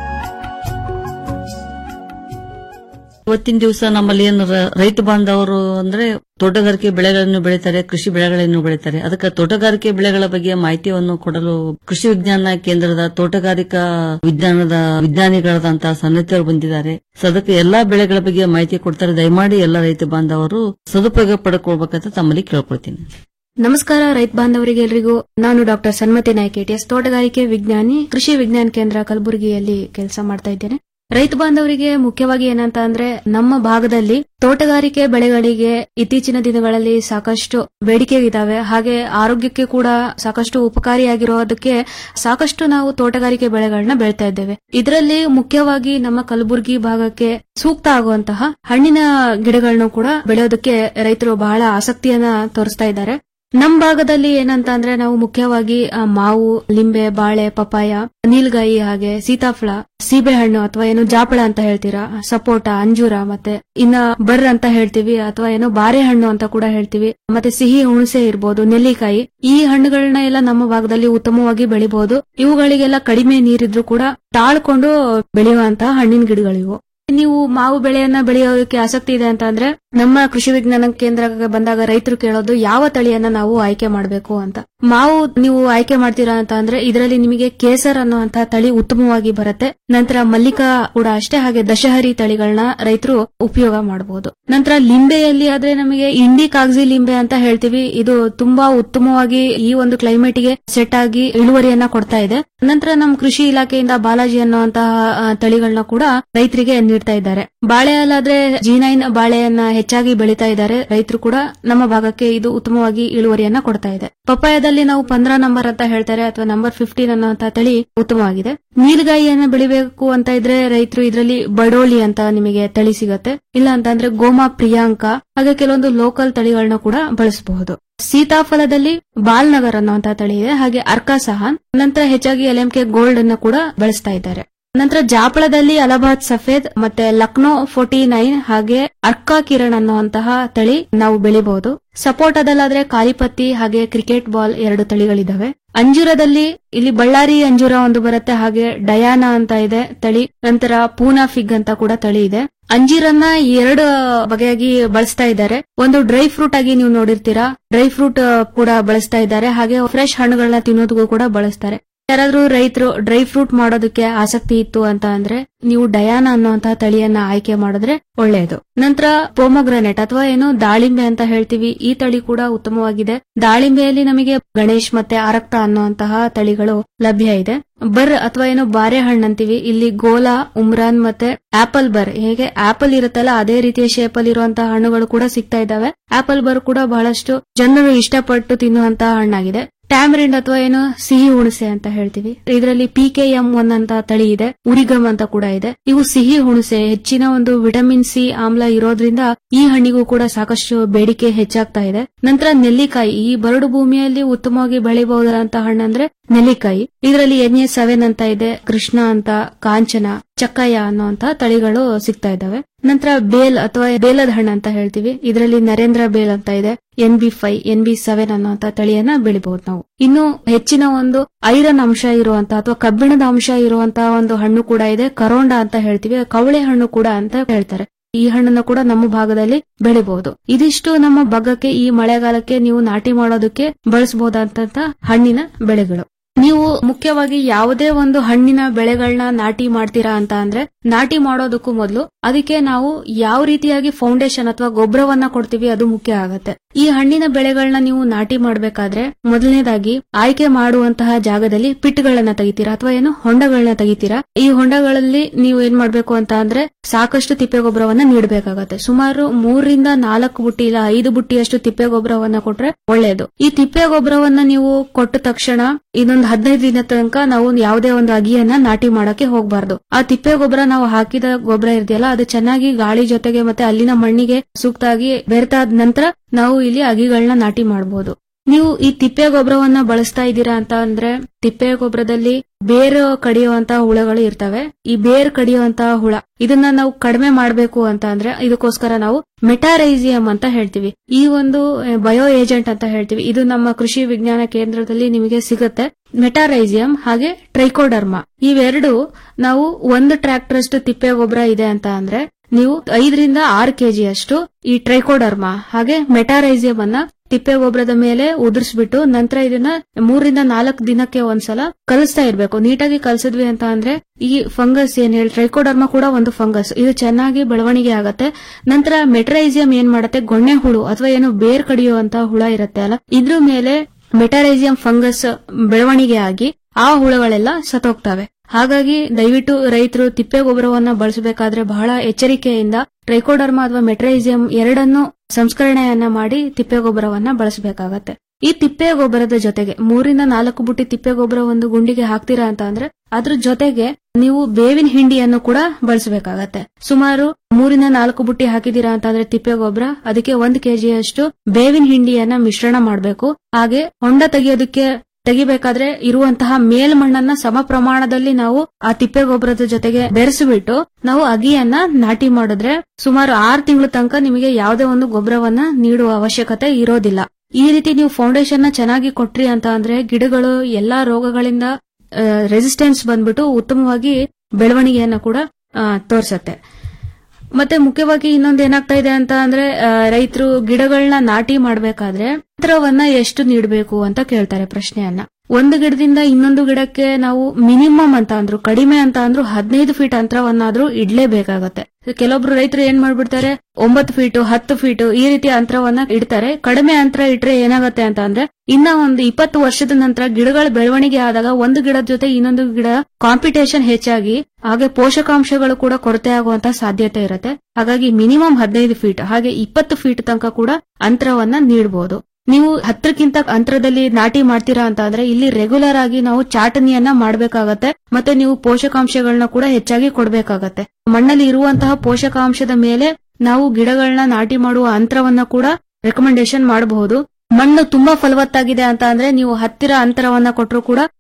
ಇವತ್ತಿನ ದಿವಸ ನಮ್ಮಲ್ಲಿ ಏನು ರ- ರೈತ ಬಾಂಧವರು ಅಂದ್ರೆ ತೋಟಗಾರಿಕೆ ಬೆಳೆಗಳನ್ನು ಬೆಳೀತಾರೆ ಕೃಷಿ ಬೆಳೆಗಳನ್ನು ಬೆಳೀತಾರೆ ಅದಕ್ಕೆ ತೋಟಗಾರಿಕೆ ಬೆಳೆಗಳ ಬಗ್ಗೆ ಮಾಹಿತಿಯನ್ನು ಕೊಡಲು ಕೃಷಿ ವಿಜ್ಞಾನ ಕೇಂದ್ರದ ತೋಟಗಾರಿಕಾ ವಿಜ್ಞಾನದ ವಿಜ್ಞಾನಿಗಳಾದಂತಹ ಸನ್ನತಿಯವರು ಬಂದಿದ್ದಾರೆ ಸೊ ಅದಕ್ಕೆ ಎಲ್ಲಾ ಬೆಳೆಗಳ ಬಗ್ಗೆ ಮಾಹಿತಿ ಕೊಡ್ತಾರೆ ದಯಮಾಡಿ ಎಲ್ಲ ರೈತ ಬಾಂಧವರು ಸದುಪಯೋಗ ಪಡ್ಕೊಳ್ಬೇಕಂತ ತಮ್ಮಲ್ಲಿ ಕೇಳ್ಕೊಳ್ತೀನಿ
ನಮಸ್ಕಾರ ರೈತ ಬಾಂಧವರಿಗೆ ಎಲ್ರಿಗೂ ನಾನು ಡಾಕ್ಟರ್ ಸನ್ಮತಿ ನಾಯ್ಕ ಎಟಿಎಸ್ ತೋಟಗಾರಿಕೆ ವಿಜ್ಞಾನಿ ಕೃಷಿ ವಿಜ್ಞಾನ ಕೇಂದ್ರ ಕಲಬುರಗಿಯಲ್ಲಿ ಕೆಲಸ ಮಾಡ್ತಾ ಇದ್ದೇನೆ ರೈತ ಬಾಂಧವರಿಗೆ ಮುಖ್ಯವಾಗಿ ಏನಂತ ಅಂದ್ರೆ ನಮ್ಮ ಭಾಗದಲ್ಲಿ ತೋಟಗಾರಿಕೆ ಬೆಳೆಗಳಿಗೆ ಇತ್ತೀಚಿನ ದಿನಗಳಲ್ಲಿ ಸಾಕಷ್ಟು ಬೇಡಿಕೆ ಇದಾವೆ ಹಾಗೆ ಆರೋಗ್ಯಕ್ಕೆ ಕೂಡ ಸಾಕಷ್ಟು ಉಪಕಾರಿಯಾಗಿರೋದಕ್ಕೆ ಸಾಕಷ್ಟು ನಾವು ತೋಟಗಾರಿಕೆ ಬೆಳೆಗಳನ್ನ ಬೆಳ್ತಾ ಇದ್ದೇವೆ ಇದರಲ್ಲಿ ಮುಖ್ಯವಾಗಿ ನಮ್ಮ ಕಲಬುರಗಿ ಭಾಗಕ್ಕೆ ಸೂಕ್ತ ಆಗುವಂತಹ ಹಣ್ಣಿನ ಗಿಡಗಳನ್ನು ಕೂಡ ಬೆಳೆಯೋದಕ್ಕೆ ರೈತರು ಬಹಳ ಆಸಕ್ತಿಯನ್ನ ತೋರಿಸ್ತಾ ಇದ್ದಾರೆ ನಮ್ ಭಾಗದಲ್ಲಿ ಏನಂತ ಅಂದ್ರೆ ನಾವು ಮುಖ್ಯವಾಗಿ ಆ, ಮಾವು ಲಿಂಬೆ ಬಾಳೆ ಪಪಾಯ ನೀಲ್ಗಾಯಿ ಹಾಗೆ ಸೀತಾಫಲ ಸೀಬೆಹಣ್ಣು ಅಥವಾ ಏನು ಜಾಪಳ ಅಂತ ಹೇಳ್ತೀರಾ ಸಪೋಟ ಅಂಜೂರ ಮತ್ತೆ ಇನ್ನ ಬರ್ರ ಅಂತ ಹೇಳ್ತೀವಿ ಅಥವಾ ಏನೋ ಬಾರೆಹಣ್ಣು ಅಂತ ಕೂಡ ಹೇಳ್ತೀವಿ ಮತ್ತೆ ಸಿಹಿ ಹುಣಸೆ ಇರ್ಬೋದು ನೆಲ್ಲಿಕಾಯಿ ಈ ಹಣ್ಣುಗಳನ್ನ ಎಲ್ಲ ನಮ್ಮ ಭಾಗದಲ್ಲಿ ಉತ್ತಮವಾಗಿ ಬೆಳಿಬಹುದು ಇವುಗಳಿಗೆಲ್ಲ ಕಡಿಮೆ ನೀರಿದ್ರು ಕೂಡ ತಾಳ್ಕೊಂಡು ಬೆಳೆಯುವಂತಹ ಹಣ್ಣಿನ ಗಿಡಗಳಿವು ನೀವು ಮಾವು ಬೆಳೆಯನ್ನ ಬೆಳೆಯೋದಕ್ಕೆ ಆಸಕ್ತಿ ಇದೆ ಅಂತ ಅಂದ್ರೆ ನಮ್ಮ ಕೃಷಿ ವಿಜ್ಞಾನ ಕೇಂದ್ರಕ್ಕೆ ಬಂದಾಗ ರೈತರು ಕೇಳೋದು ಯಾವ ತಳಿಯನ್ನ ನಾವು ಆಯ್ಕೆ ಮಾಡಬೇಕು ಅಂತ ಮಾವು ನೀವು ಆಯ್ಕೆ ಮಾಡ್ತೀರಾ ಅಂತ ಅಂದ್ರೆ ಇದರಲ್ಲಿ ನಿಮಗೆ ಕೇಸರ್ ಅನ್ನುವಂತಹ ತಳಿ ಉತ್ತಮವಾಗಿ ಬರುತ್ತೆ ನಂತರ ಮಲ್ಲಿಕಾ ಕೂಡ ಅಷ್ಟೇ ಹಾಗೆ ದಶಹರಿ ತಳಿಗಳನ್ನ ರೈತರು ಉಪಯೋಗ ಮಾಡಬಹುದು ನಂತರ ಲಿಂಬೆಯಲ್ಲಿ ಆದ್ರೆ ನಮಗೆ ಇಂಡಿ ಕಾಗಜಿ ಲಿಂಬೆ ಅಂತ ಹೇಳ್ತೀವಿ ಇದು ತುಂಬಾ ಉತ್ತಮವಾಗಿ ಈ ಒಂದು ಕ್ಲೈಮೇಟ್ ಗೆ ಸೆಟ್ ಆಗಿ ಇಳುವರಿಯನ್ನ ಕೊಡ್ತಾ ಇದೆ ನಂತರ ನಮ್ಮ ಕೃಷಿ ಇಲಾಖೆಯಿಂದ ಬಾಲಾಜಿ ಅನ್ನುವಂತಹ ಆ, ತಳಿಗಳನ್ನ ಕೂಡ ರೈತರಿಗೆ ನೀಡ್ತಾ ಇದ್ದಾರೆ ಬಾಳೆಯಲ್ಲಾದ್ರೆ ಜಿ ನೈನ್ ಬಾಳೆಯನ್ನ ಹೆಚ್ಚಾಗಿ ಬೆಳೀತಾ ಇದ್ದಾರೆ ರೈತರು ಕೂಡ ನಮ್ಮ ಭಾಗಕ್ಕೆ ಇದು ಉತ್ತಮವಾಗಿ ಇಳುವರಿಯನ್ನ ಕೊಡ್ತಾ ಇದೆ ಪಪ್ಪಾಯದಲ್ಲಿ ನಾವು ಪಂದ್ರ ನಂಬರ್ ಅಂತ ಹೇಳ್ತಾರೆ ಅಥವಾ ನಂಬರ್ ಫಿಫ್ಟೀನ್ ಅನ್ನುವಂತಹ ತಳಿ ಉತ್ತಮವಾಗಿದೆ ನೀಲಗಾಯಿಯನ್ನ ಬೆಳಿಬೇಕು ಅಂತ ಇದ್ರೆ ರೈತರು ಇದರಲ್ಲಿ ಬಡೋಲಿ ಅಂತ ನಿಮಗೆ ತಳಿ ಸಿಗತ್ತೆ ಇಲ್ಲ ಅಂತಂದ್ರೆ ಗೋಮಾ ಪ್ರಿಯಾಂಕ ಹಾಗೆ ಕೆಲವೊಂದು ಲೋಕಲ್ ತಳಿಗಳನ್ನ ಕೂಡ ಬಳಸಬಹುದು ಸೀತಾಫಲದಲ್ಲಿ ಬಾಲ್ನಗರ್ ಅನ್ನುವಂತಹ ತಳಿ ಇದೆ ಹಾಗೆ ಅರ್ಕಾ ಸಹಾನ್ ನಂತರ ಹೆಚ್ಚಾಗಿ ಎಲ್ಎಂಕೆ ಗೋಲ್ಡ್ ಅನ್ನ ಕೂಡ ಬಳಸ್ತಾ ಇದ್ದಾರೆ ನಂತರ ಜಾಪಳದಲ್ಲಿ ಅಲಹಾಬಾದ್ ಸಫೇದ್ ಮತ್ತೆ ಲಕ್ನೋ ಫೋರ್ಟಿ ನೈನ್ ಹಾಗೆ ಅರ್ಕಾ ಕಿರಣ್ ಅನ್ನುವಂತಹ ತಳಿ ನಾವು ಬೆಳಿಬಹುದು ಸಪೋಟದಲ್ಲಾದ್ರೆ ಕಾಲಿಪತ್ತಿ ಹಾಗೆ ಕ್ರಿಕೆಟ್ ಬಾಲ್ ಎರಡು ತಳಿಗಳಿದಾವೆ ಅಂಜೂರದಲ್ಲಿ ಇಲ್ಲಿ ಬಳ್ಳಾರಿ ಅಂಜೂರ ಒಂದು ಬರುತ್ತೆ ಹಾಗೆ ಡಯಾನಾ ಅಂತ ಇದೆ ತಳಿ ನಂತರ ಪೂನಾ ಫಿಗ್ ಅಂತ ಕೂಡ ತಳಿ ಇದೆ ಅಂಜೀರನ್ನ ಎರಡು ಬಗೆಯಾಗಿ ಬಳಸ್ತಾ ಇದ್ದಾರೆ ಒಂದು ಡ್ರೈ ಫ್ರೂಟ್ ಆಗಿ ನೀವು ನೋಡಿರ್ತೀರಾ ಡ್ರೈ ಫ್ರೂಟ್ ಕೂಡ ಬಳಸ್ತಾ ಇದ್ದಾರೆ ಹಾಗೆ ಫ್ರೆಶ್ ಹಣ್ಣುಗಳನ್ನ ತಿನ್ನೋದಕ್ಕೂ ಕೂಡ ಬಳಸ್ತಾರೆ ಯಾರಾದ್ರೂ ರೈತರು ಡ್ರೈ ಫ್ರೂಟ್ ಮಾಡೋದಕ್ಕೆ ಆಸಕ್ತಿ ಇತ್ತು ಅಂತ ಅಂದ್ರೆ ನೀವು ಡಯಾನ ಅನ್ನುವಂತಹ ತಳಿಯನ್ನ ಆಯ್ಕೆ ಮಾಡಿದ್ರೆ ಒಳ್ಳೆಯದು ನಂತರ ಪೋಮಗ್ರನೆಟ್ ಅಥವಾ ಏನು ದಾಳಿಂಬೆ ಅಂತ ಹೇಳ್ತೀವಿ ಈ ತಳಿ ಕೂಡ ಉತ್ತಮವಾಗಿದೆ ದಾಳಿಂಬೆಯಲ್ಲಿ ನಮಗೆ ಗಣೇಶ್ ಮತ್ತೆ ಅರಕ್ತ ಅನ್ನುವಂತಹ ತಳಿಗಳು ಲಭ್ಯ ಇದೆ ಬರ್ ಅಥವಾ ಏನು ಬಾರೆಹಣ್ಣು ಅಂತೀವಿ ಇಲ್ಲಿ ಗೋಲಾ ಉಮ್ರಾನ್ ಮತ್ತೆ ಆಪಲ್ ಬರ್ ಹೇಗೆ ಆಪಲ್ ಇರುತ್ತಲ್ಲ ಅದೇ ರೀತಿಯ ಶೇಪ್ ಅಲ್ಲಿ ಇರುವಂತಹ ಹಣ್ಣುಗಳು ಕೂಡ ಸಿಗ್ತಾ ಇದಾವೆ ಆಪಲ್ ಬರ್ ಕೂಡ ಬಹಳಷ್ಟು ಜನರು ಇಷ್ಟಪಟ್ಟು ತಿನ್ನುವಂತಹ ಹಣ್ಣಾಗಿದೆ ಟ್ಯಾಮರಿಂಡ್ ಅಥವಾ ಏನು ಸಿಹಿ ಹುಣಸೆ ಅಂತ ಹೇಳ್ತೀವಿ ಇದರಲ್ಲಿ ಪಿ ಕೆ ಎಂ ಒನ್ ಅಂತ ತಳಿ ಇದೆ ಉರಿಗಮ್ ಅಂತ ಕೂಡ ಇದೆ ಇವು ಸಿಹಿ ಹುಣಸೆ ಹೆಚ್ಚಿನ ಒಂದು ವಿಟಮಿನ್ ಸಿ ಆಮ್ಲ ಇರೋದ್ರಿಂದ ಈ ಹಣ್ಣಿಗೂ ಕೂಡ ಸಾಕಷ್ಟು ಬೇಡಿಕೆ ಹೆಚ್ಚಾಗ್ತಾ ಇದೆ ನಂತರ ನೆಲ್ಲಿಕಾಯಿ ಈ ಬರಡು ಭೂಮಿಯಲ್ಲಿ ಉತ್ತಮವಾಗಿ ಬೆಳೆಯಬಹುದಾದಂತಹ ಹಣ್ಣಂದ್ರೆ ನೆಲ್ಲಿಕಾಯಿ ಇದರಲ್ಲಿ ಎನ್ ಎ ಸೆವೆನ್ ಅಂತ ಇದೆ ಕೃಷ್ಣ ಅಂತ ಕಾಂಚನ ಚಕ್ಕಯ್ಯ ಅನ್ನುವಂತ ತಳಿಗಳು ಸಿಗ್ತಾ ಇದಾವೆ ನಂತರ ಬೇಲ್ ಅಥವಾ ಬೇಲದ ಹಣ್ಣು ಅಂತ ಹೇಳ್ತೀವಿ ಇದರಲ್ಲಿ ನರೇಂದ್ರ ಬೇಲ್ ಅಂತ ಇದೆ N B five N B seven ಅನ್ನುವಂತ ತಳಿಯನ್ನ ಬೆಳಿಬಹುದು ನಾವು ಇನ್ನು ಹೆಚ್ಚಿನ ಒಂದು ಐರನ್ ಅಂಶ ಇರುವಂತ ಅಥವಾ ಕಬ್ಬಿಣದ ಅಂಶ ಇರುವಂತಹ ಒಂದು ಹಣ್ಣು ಕೂಡ ಇದೆ ಕರೋಂಡ ಅಂತ ಹೇಳ್ತೀವಿ ಕವಳೆ ಹಣ್ಣು ಕೂಡ ಅಂತ ಹೇಳ್ತಾರೆ ಈ ಹಣ್ಣನ್ನು ಕೂಡ ನಮ್ಮ ಭಾಗದಲ್ಲಿ ಬೆಳಿಬಹುದು ಇದಿಷ್ಟು ನಮ್ಮ ಬಗ್ಗಕ್ಕೆ ಈ ಮಳೆಗಾಲಕ್ಕೆ ನೀವು ನಾಟಿ ಮಾಡೋದಕ್ಕೆ ಬಳಸಬಹುದಂತ ಹಣ್ಣಿನ ಬೆಳೆಗಳು ನೀವು ಮುಖ್ಯವಾಗಿ ಯಾವುದೇ ಒಂದು ಹಣ್ಣಿನ ಬೆಳೆಗಳನ್ನ ನಾಟಿ ಮಾಡ್ತೀರಾ ಅಂತ ಅಂದ್ರೆ ನಾಟಿ ಮಾಡೋದಕ್ಕೂ ಮೊದಲು ಅದಕ್ಕೆ ನಾವು ಯಾವ ರೀತಿಯಾಗಿ ಫೌಂಡೇಶನ್ ಅಥವಾ ಗೊಬ್ಬರವನ್ನ ಕೊಡ್ತೀವಿ ಅದು ಮುಖ್ಯ ಆಗತ್ತೆ ಈ ಹಣ್ಣಿನ ಬೆಳೆಗಳನ್ನ ನೀವು ನಾಟಿ ಮಾಡಬೇಕಾದ್ರೆ ಮೊದಲನೇದಾಗಿ ಆಯ್ಕೆ ಮಾಡುವಂತಹ ಜಾಗದಲ್ಲಿ ಪಿಟ್ಗಳನ್ನ ತೆಗಿತೀರಾ ಅಥವಾ ಏನು ಹೊಂಡಗಳನ್ನ ತೆಗಿತೀರಾ ಈ ಹೊಂಡಗಳಲ್ಲಿ ನೀವು ಏನ್ ಮಾಡ್ಬೇಕು ಅಂತ ಅಂದ್ರೆ ಸಾಕಷ್ಟು ತಿಪ್ಪೆ ಗೊಬ್ಬರವನ್ನ ನೀಡಬೇಕಾಗತ್ತೆ ಸುಮಾರು ಮೂರರಿಂದ ನಾಲ್ಕು ಬುಟ್ಟಿ ಇಲ್ಲ ಐದು ಬುಟ್ಟಿಯಷ್ಟು ತಿಪ್ಪೆ ಗೊಬ್ಬರವನ್ನ ಕೊಟ್ರೆ ಒಳ್ಳೆಯದು ಈ ತಿಪ್ಪೆ ಗೊಬ್ಬರವನ್ನ ನೀವು ಕೊಟ್ಟ ತಕ್ಷಣ ಇನ್ನೊಂದು ಹದಿನೈದು ದಿನ ತನಕ ನಾವು ಯಾವುದೇ ಒಂದು ಅಗಿಯನ್ನ ನಾಟಿ ಮಾಡಕ್ಕೆ ಹೋಗಬಾರ್ದು ಆ ತಿಪ್ಪೆ ಗೊಬ್ಬರ ನಾವು ಹಾಕಿದ ಗೊಬ್ಬರ ಇದೆಯಲ್ಲ ಅದು ಚೆನ್ನಾಗಿ ಗಾಳಿ ಜೊತೆಗೆ ಮತ್ತೆ ಅಲ್ಲಿನ ಮಣ್ಣಿಗೆ ಸೂಕ್ತಾಗಿ ಬೆರೆತಾದ ನಂತರ ನಾವು ಇಲ್ಲಿ ಅಗಿಗಳನ್ನ ನಾಟಿ ಮಾಡಬಹುದು ನೀವು ಈ ತಿಪ್ಪೆ ಗೊಬ್ಬರವನ್ನ ಬಳಸ್ತಾ ಇದ್ದೀರಾ ಅಂತ ಅಂದ್ರೆ ತಿಪ್ಪೆ ಗೊಬ್ಬರದಲ್ಲಿ ಬೇರು ಕಡಿಯುವಂತಹ ಹುಳಗಳು ಇರ್ತವೆ ಈ ಬೇರ್ ಕಡಿಯುವಂತಹ ಹುಳ ಇದನ್ನ ನಾವು ಕಡಿಮೆ ಮಾಡಬೇಕು ಅಂತ ಅಂದ್ರೆ ಇದಕ್ಕೋಸ್ಕರ ನಾವು ಮೆಟಾರೈಸಿಯಂ ಅಂತ ಹೇಳ್ತೀವಿ ಈ ಒಂದು ಬಯೋ ಏಜೆಂಟ್ ಅಂತ ಹೇಳ್ತೀವಿ ಇದು ನಮ್ಮ ಕೃಷಿ ವಿಜ್ಞಾನ ಕೇಂದ್ರದಲ್ಲಿ ನಿಮಗೆ ಸಿಗುತ್ತೆ ಮೆಟಾರೈಸಿಯಂ ಹಾಗೆ ಟ್ರೈಕೋಡರ್ಮಾ ಇವೆರಡು ನಾವು ಒಂದು ಟ್ರ್ಯಾಕ್ಟರ್ ಅಷ್ಟು ತಿಪ್ಪೆ ಗೊಬ್ಬರ ಇದೆ ಅಂತ ಅಂದ್ರೆ ನೀವು ಐದರಿಂದ ಆರು ಕೆಜಿ ಅಷ್ಟು ಈ ಟ್ರೈಕೋಡರ್ಮಾ ಹಾಗೆ ಮೆಟಾರೈಸಿಯಂ ಅನ್ನ ತಿಪ್ಪೆ ಗೊಬ್ಬರದ ಮೇಲೆ ಉದುರಿಸ್ಬಿಟ್ಟು ನಂತರ ಇದನ್ನ ಮೂರರಿಂದ ನಾಲ್ಕು ದಿನಕ್ಕೆ ಒಂದ್ಸಲ ಕಲಿಸ್ತಾ ಇರ್ಬೇಕು ನೀಟಾಗಿ ಕಲ್ಸಿದ್ವಿ ಅಂತ ಅಂದ್ರೆ ಈ ಫಂಗಸ್ ಏನ್ ಹೇಳಿ ಟ್ರೈಕೋಡರ್ಮಾ ಕೂಡ ಒಂದು ಫಂಗಸ್ ಇದು ಚೆನ್ನಾಗಿ ಬೆಳವಣಿಗೆ ಆಗತ್ತೆ ನಂತರ ಮೆಟರೈಸಿಯಂ ಏನ್ ಮಾಡುತ್ತೆ ಗೊಣ್ಣೆ ಹುಳು ಅಥವಾ ಏನು ಬೇರ್ ಕಡಿಯುವಂತ ಹುಳ ಇರುತ್ತೆ ಅಲ್ಲ ಇದ್ರ ಮೇಲೆ ಮೆಟರೈಸಿಯಂ ಫಂಗಸ್ ಬೆಳವಣಿಗೆ ಆಗಿ ಆ ಹುಳಗಳೆಲ್ಲ ಸತ್ತೋಗ್ತವೆ ಹಾಗಾಗಿ ದಯವಿಟ್ಟು ರೈತರು ತಿಪ್ಪೆ ಗೊಬ್ಬರವನ್ನ ಬಳಸಬೇಕಾದ್ರೆ ಬಹಳ ಎಚ್ಚರಿಕೆಯಿಂದ ಟ್ರೈಕೋಡರ್ಮಾ ಅಥವಾ ಮೆಟ್ರೈಸಿಯಂ ಎರಡನ್ನು ಸಂಸ್ಕರಣೆಯನ್ನ ಮಾಡಿ ತಿಪ್ಪೆ ಗೊಬ್ಬರವನ್ನ ಬಳಸಬೇಕಾಗತ್ತೆ ಈ ತಿಪ್ಪೆ ಗೊಬ್ಬರದ ಜೊತೆಗೆ ಮೂರಿಂದ ನಾಲ್ಕು ಬುಟ್ಟಿ ತಿಪ್ಪೆ ಗೊಬ್ಬರ ಒಂದು ಗುಂಡಿಗೆ ಹಾಕ್ತೀರಾ ಅಂತ ಅಂದ್ರೆ ಅದ್ರ ಜೊತೆಗೆ ನೀವು ಬೇವಿನ ಹಿಂಡಿಯನ್ನು ಕೂಡ ಬಳಸಬೇಕಾಗತ್ತೆ ಸುಮಾರು ಮೂರಿಂದ ನಾಲ್ಕು ಬುಟ್ಟಿ ಹಾಕಿದೀರಾ ಅಂತ ಅಂದ್ರೆ ತಿಪ್ಪೆ ಗೊಬ್ಬರ ಅದಕ್ಕೆ ಒಂದ್ ಕೆಜಿಯಷ್ಟು ಬೇವಿನ ಹಿಂಡಿಯನ್ನ ಮಿಶ್ರಣ ಮಾಡಬೇಕು ಹಾಗೆ ಹೊಂಡ ತೆಗೆಯೋದಕ್ಕೆ ತೆಗಿಬೇಕಾದ್ರೆ ಇರುವಂತಹ ಮೇಲ್ಮಣ್ಣನ್ನ ಸಮ ಪ್ರಮಾಣದಲ್ಲಿ ನಾವು ಆ ತಿಪ್ಪೆ ಗೊಬ್ಬರದ ಜೊತೆಗೆ ಬೆರೆಸಿಬಿಟ್ಟು ನಾವು ಅಗಿಯನ್ನ ನಾಟಿ ಮಾಡಿದ್ರೆ ಸುಮಾರು ಆರು ತಿಂಗಳ ತನಕ ನಿಮಗೆ ಯಾವುದೇ ಒಂದು ಗೊಬ್ಬರವನ್ನ ನೀಡುವ ಅವಶ್ಯಕತೆ ಇರೋದಿಲ್ಲ ಈ ರೀತಿ ನೀವು ಫೌಂಡೇಶನ್ ನ ಚೆನ್ನಾಗಿ ಕೊಟ್ರಿ ಅಂತ ಅಂದ್ರೆ ಗಿಡಗಳು ಎಲ್ಲಾ ರೋಗಗಳಿಂದ ರೆಸಿಸ್ಟೆನ್ಸ್ ಬಂದ್ಬಿಟ್ಟು ಉತ್ತಮವಾಗಿ ಬೆಳವಣಿಗೆಯನ್ನ ಕೂಡ ತೋರ್ಸತ್ತೆ ಮತ್ತೆ ಮುಖ್ಯವಾಗಿ ಇನ್ನೊಂದು ಏನಾಗ್ತಾ ಇದೆ ಅಂತ ಅಂದ್ರೆ ರೈತರು ಗಿಡಗಳನ್ನ ನಾಟಿ ಮಾಡ್ಬೇಕಾದ್ರೆ ಅಂತರವನ್ನ ಎಷ್ಟು ನೀಡಬೇಕು ಅಂತ ಕೇಳ್ತಾರೆ ಪ್ರಶ್ನೆಯನ್ನ ಒಂದು ಗಿಡದಿಂದ ಇನ್ನೊಂದು ಗಿಡಕ್ಕೆ ನಾವು ಮಿನಿಮಮ್ ಅಂತ ಅಂದ್ರು ಕಡಿಮೆ ಅಂತ ಅಂದ್ರು ಹದಿನೈದು ಫೀಟ್ ಅಂತರವನ್ನಾದ್ರೂ ಇಡ್ಲೇಬೇಕಾಗತ್ತೆ ಕೆಲವೊಬ್ರು ರೈತರು ಏನ್ ಮಾಡ್ಬಿಡ್ತಾರೆ ಒಂಬತ್ತು ಫೀಟು ಹತ್ತು ಫೀಟು ಈ ರೀತಿ ಅಂತರವನ್ನ ಇಡ್ತಾರೆ ಕಡಿಮೆ ಅಂತರ ಇಟ್ರೆ ಏನಾಗತ್ತೆ ಅಂತ ಅಂದ್ರೆ ಇನ್ನ ಒಂದು ಇಪ್ಪತ್ತು ವರ್ಷದ ನಂತರ ಗಿಡಗಳ ಬೆಳವಣಿಗೆ ಆದಾಗ ಒಂದು ಗಿಡದ ಜೊತೆ ಇನ್ನೊಂದು ಗಿಡ ಕಾಂಪಿಟೇಷನ್ ಹೆಚ್ಚಾಗಿ ಹಾಗೆ ಪೋಷಕಾಂಶಗಳು ಕೂಡ ಕೊರತೆ ಆಗುವಂತ ಸಾಧ್ಯತೆ ಇರುತ್ತೆ ಹಾಗಾಗಿ ಮಿನಿಮಮ್ ಹದಿನೈದು ಫೀಟ್ ಹಾಗೆ ಇಪ್ಪತ್ತು ಫೀಟ್ ತನಕ ಕೂಡ ಅಂತರವನ್ನ ನೀಡಬಹುದು ನೀವು ಹತ್ತಕ್ಕಿಂತ ಅಂತರದಲ್ಲಿ ನಾಟಿ ಮಾಡ್ತೀರಾ ಅಂತ ಅಂದ್ರೆ ಇಲ್ಲಿ ರೆಗ್ಯುಲರ್ ಆಗಿ ನಾವು ಚಾಟನಿಯನ್ನ ಮಾಡಬೇಕಾಗತ್ತೆ ಮತ್ತೆ ನೀವು ಪೋಷಕಾಂಶಗಳನ್ನ ಕೂಡ ಹೆಚ್ಚಾಗಿ ಕೊಡಬೇಕಾಗತ್ತೆ ಮಣ್ಣಲ್ಲಿ ಇರುವಂತಹ ಪೋಷಕಾಂಶದ ಮೇಲೆ ನಾವು ಗಿಡಗಳನ್ನ ನಾಟಿ ಮಾಡುವ ಅಂತರವನ್ನ ಕೂಡ ರೆಕಮೆಂಡೇಶನ್ ಮಾಡಬಹುದು ಮಣ್ಣು ತುಂಬಾ ಫಲವತ್ತಾಗಿದೆ ಅಂತ ಅಂದ್ರೆ ನೀವು ಹತ್ತಿರ ಅಂತರವನ್ನ ಕೊಟ್ಟರು ಕೂಡ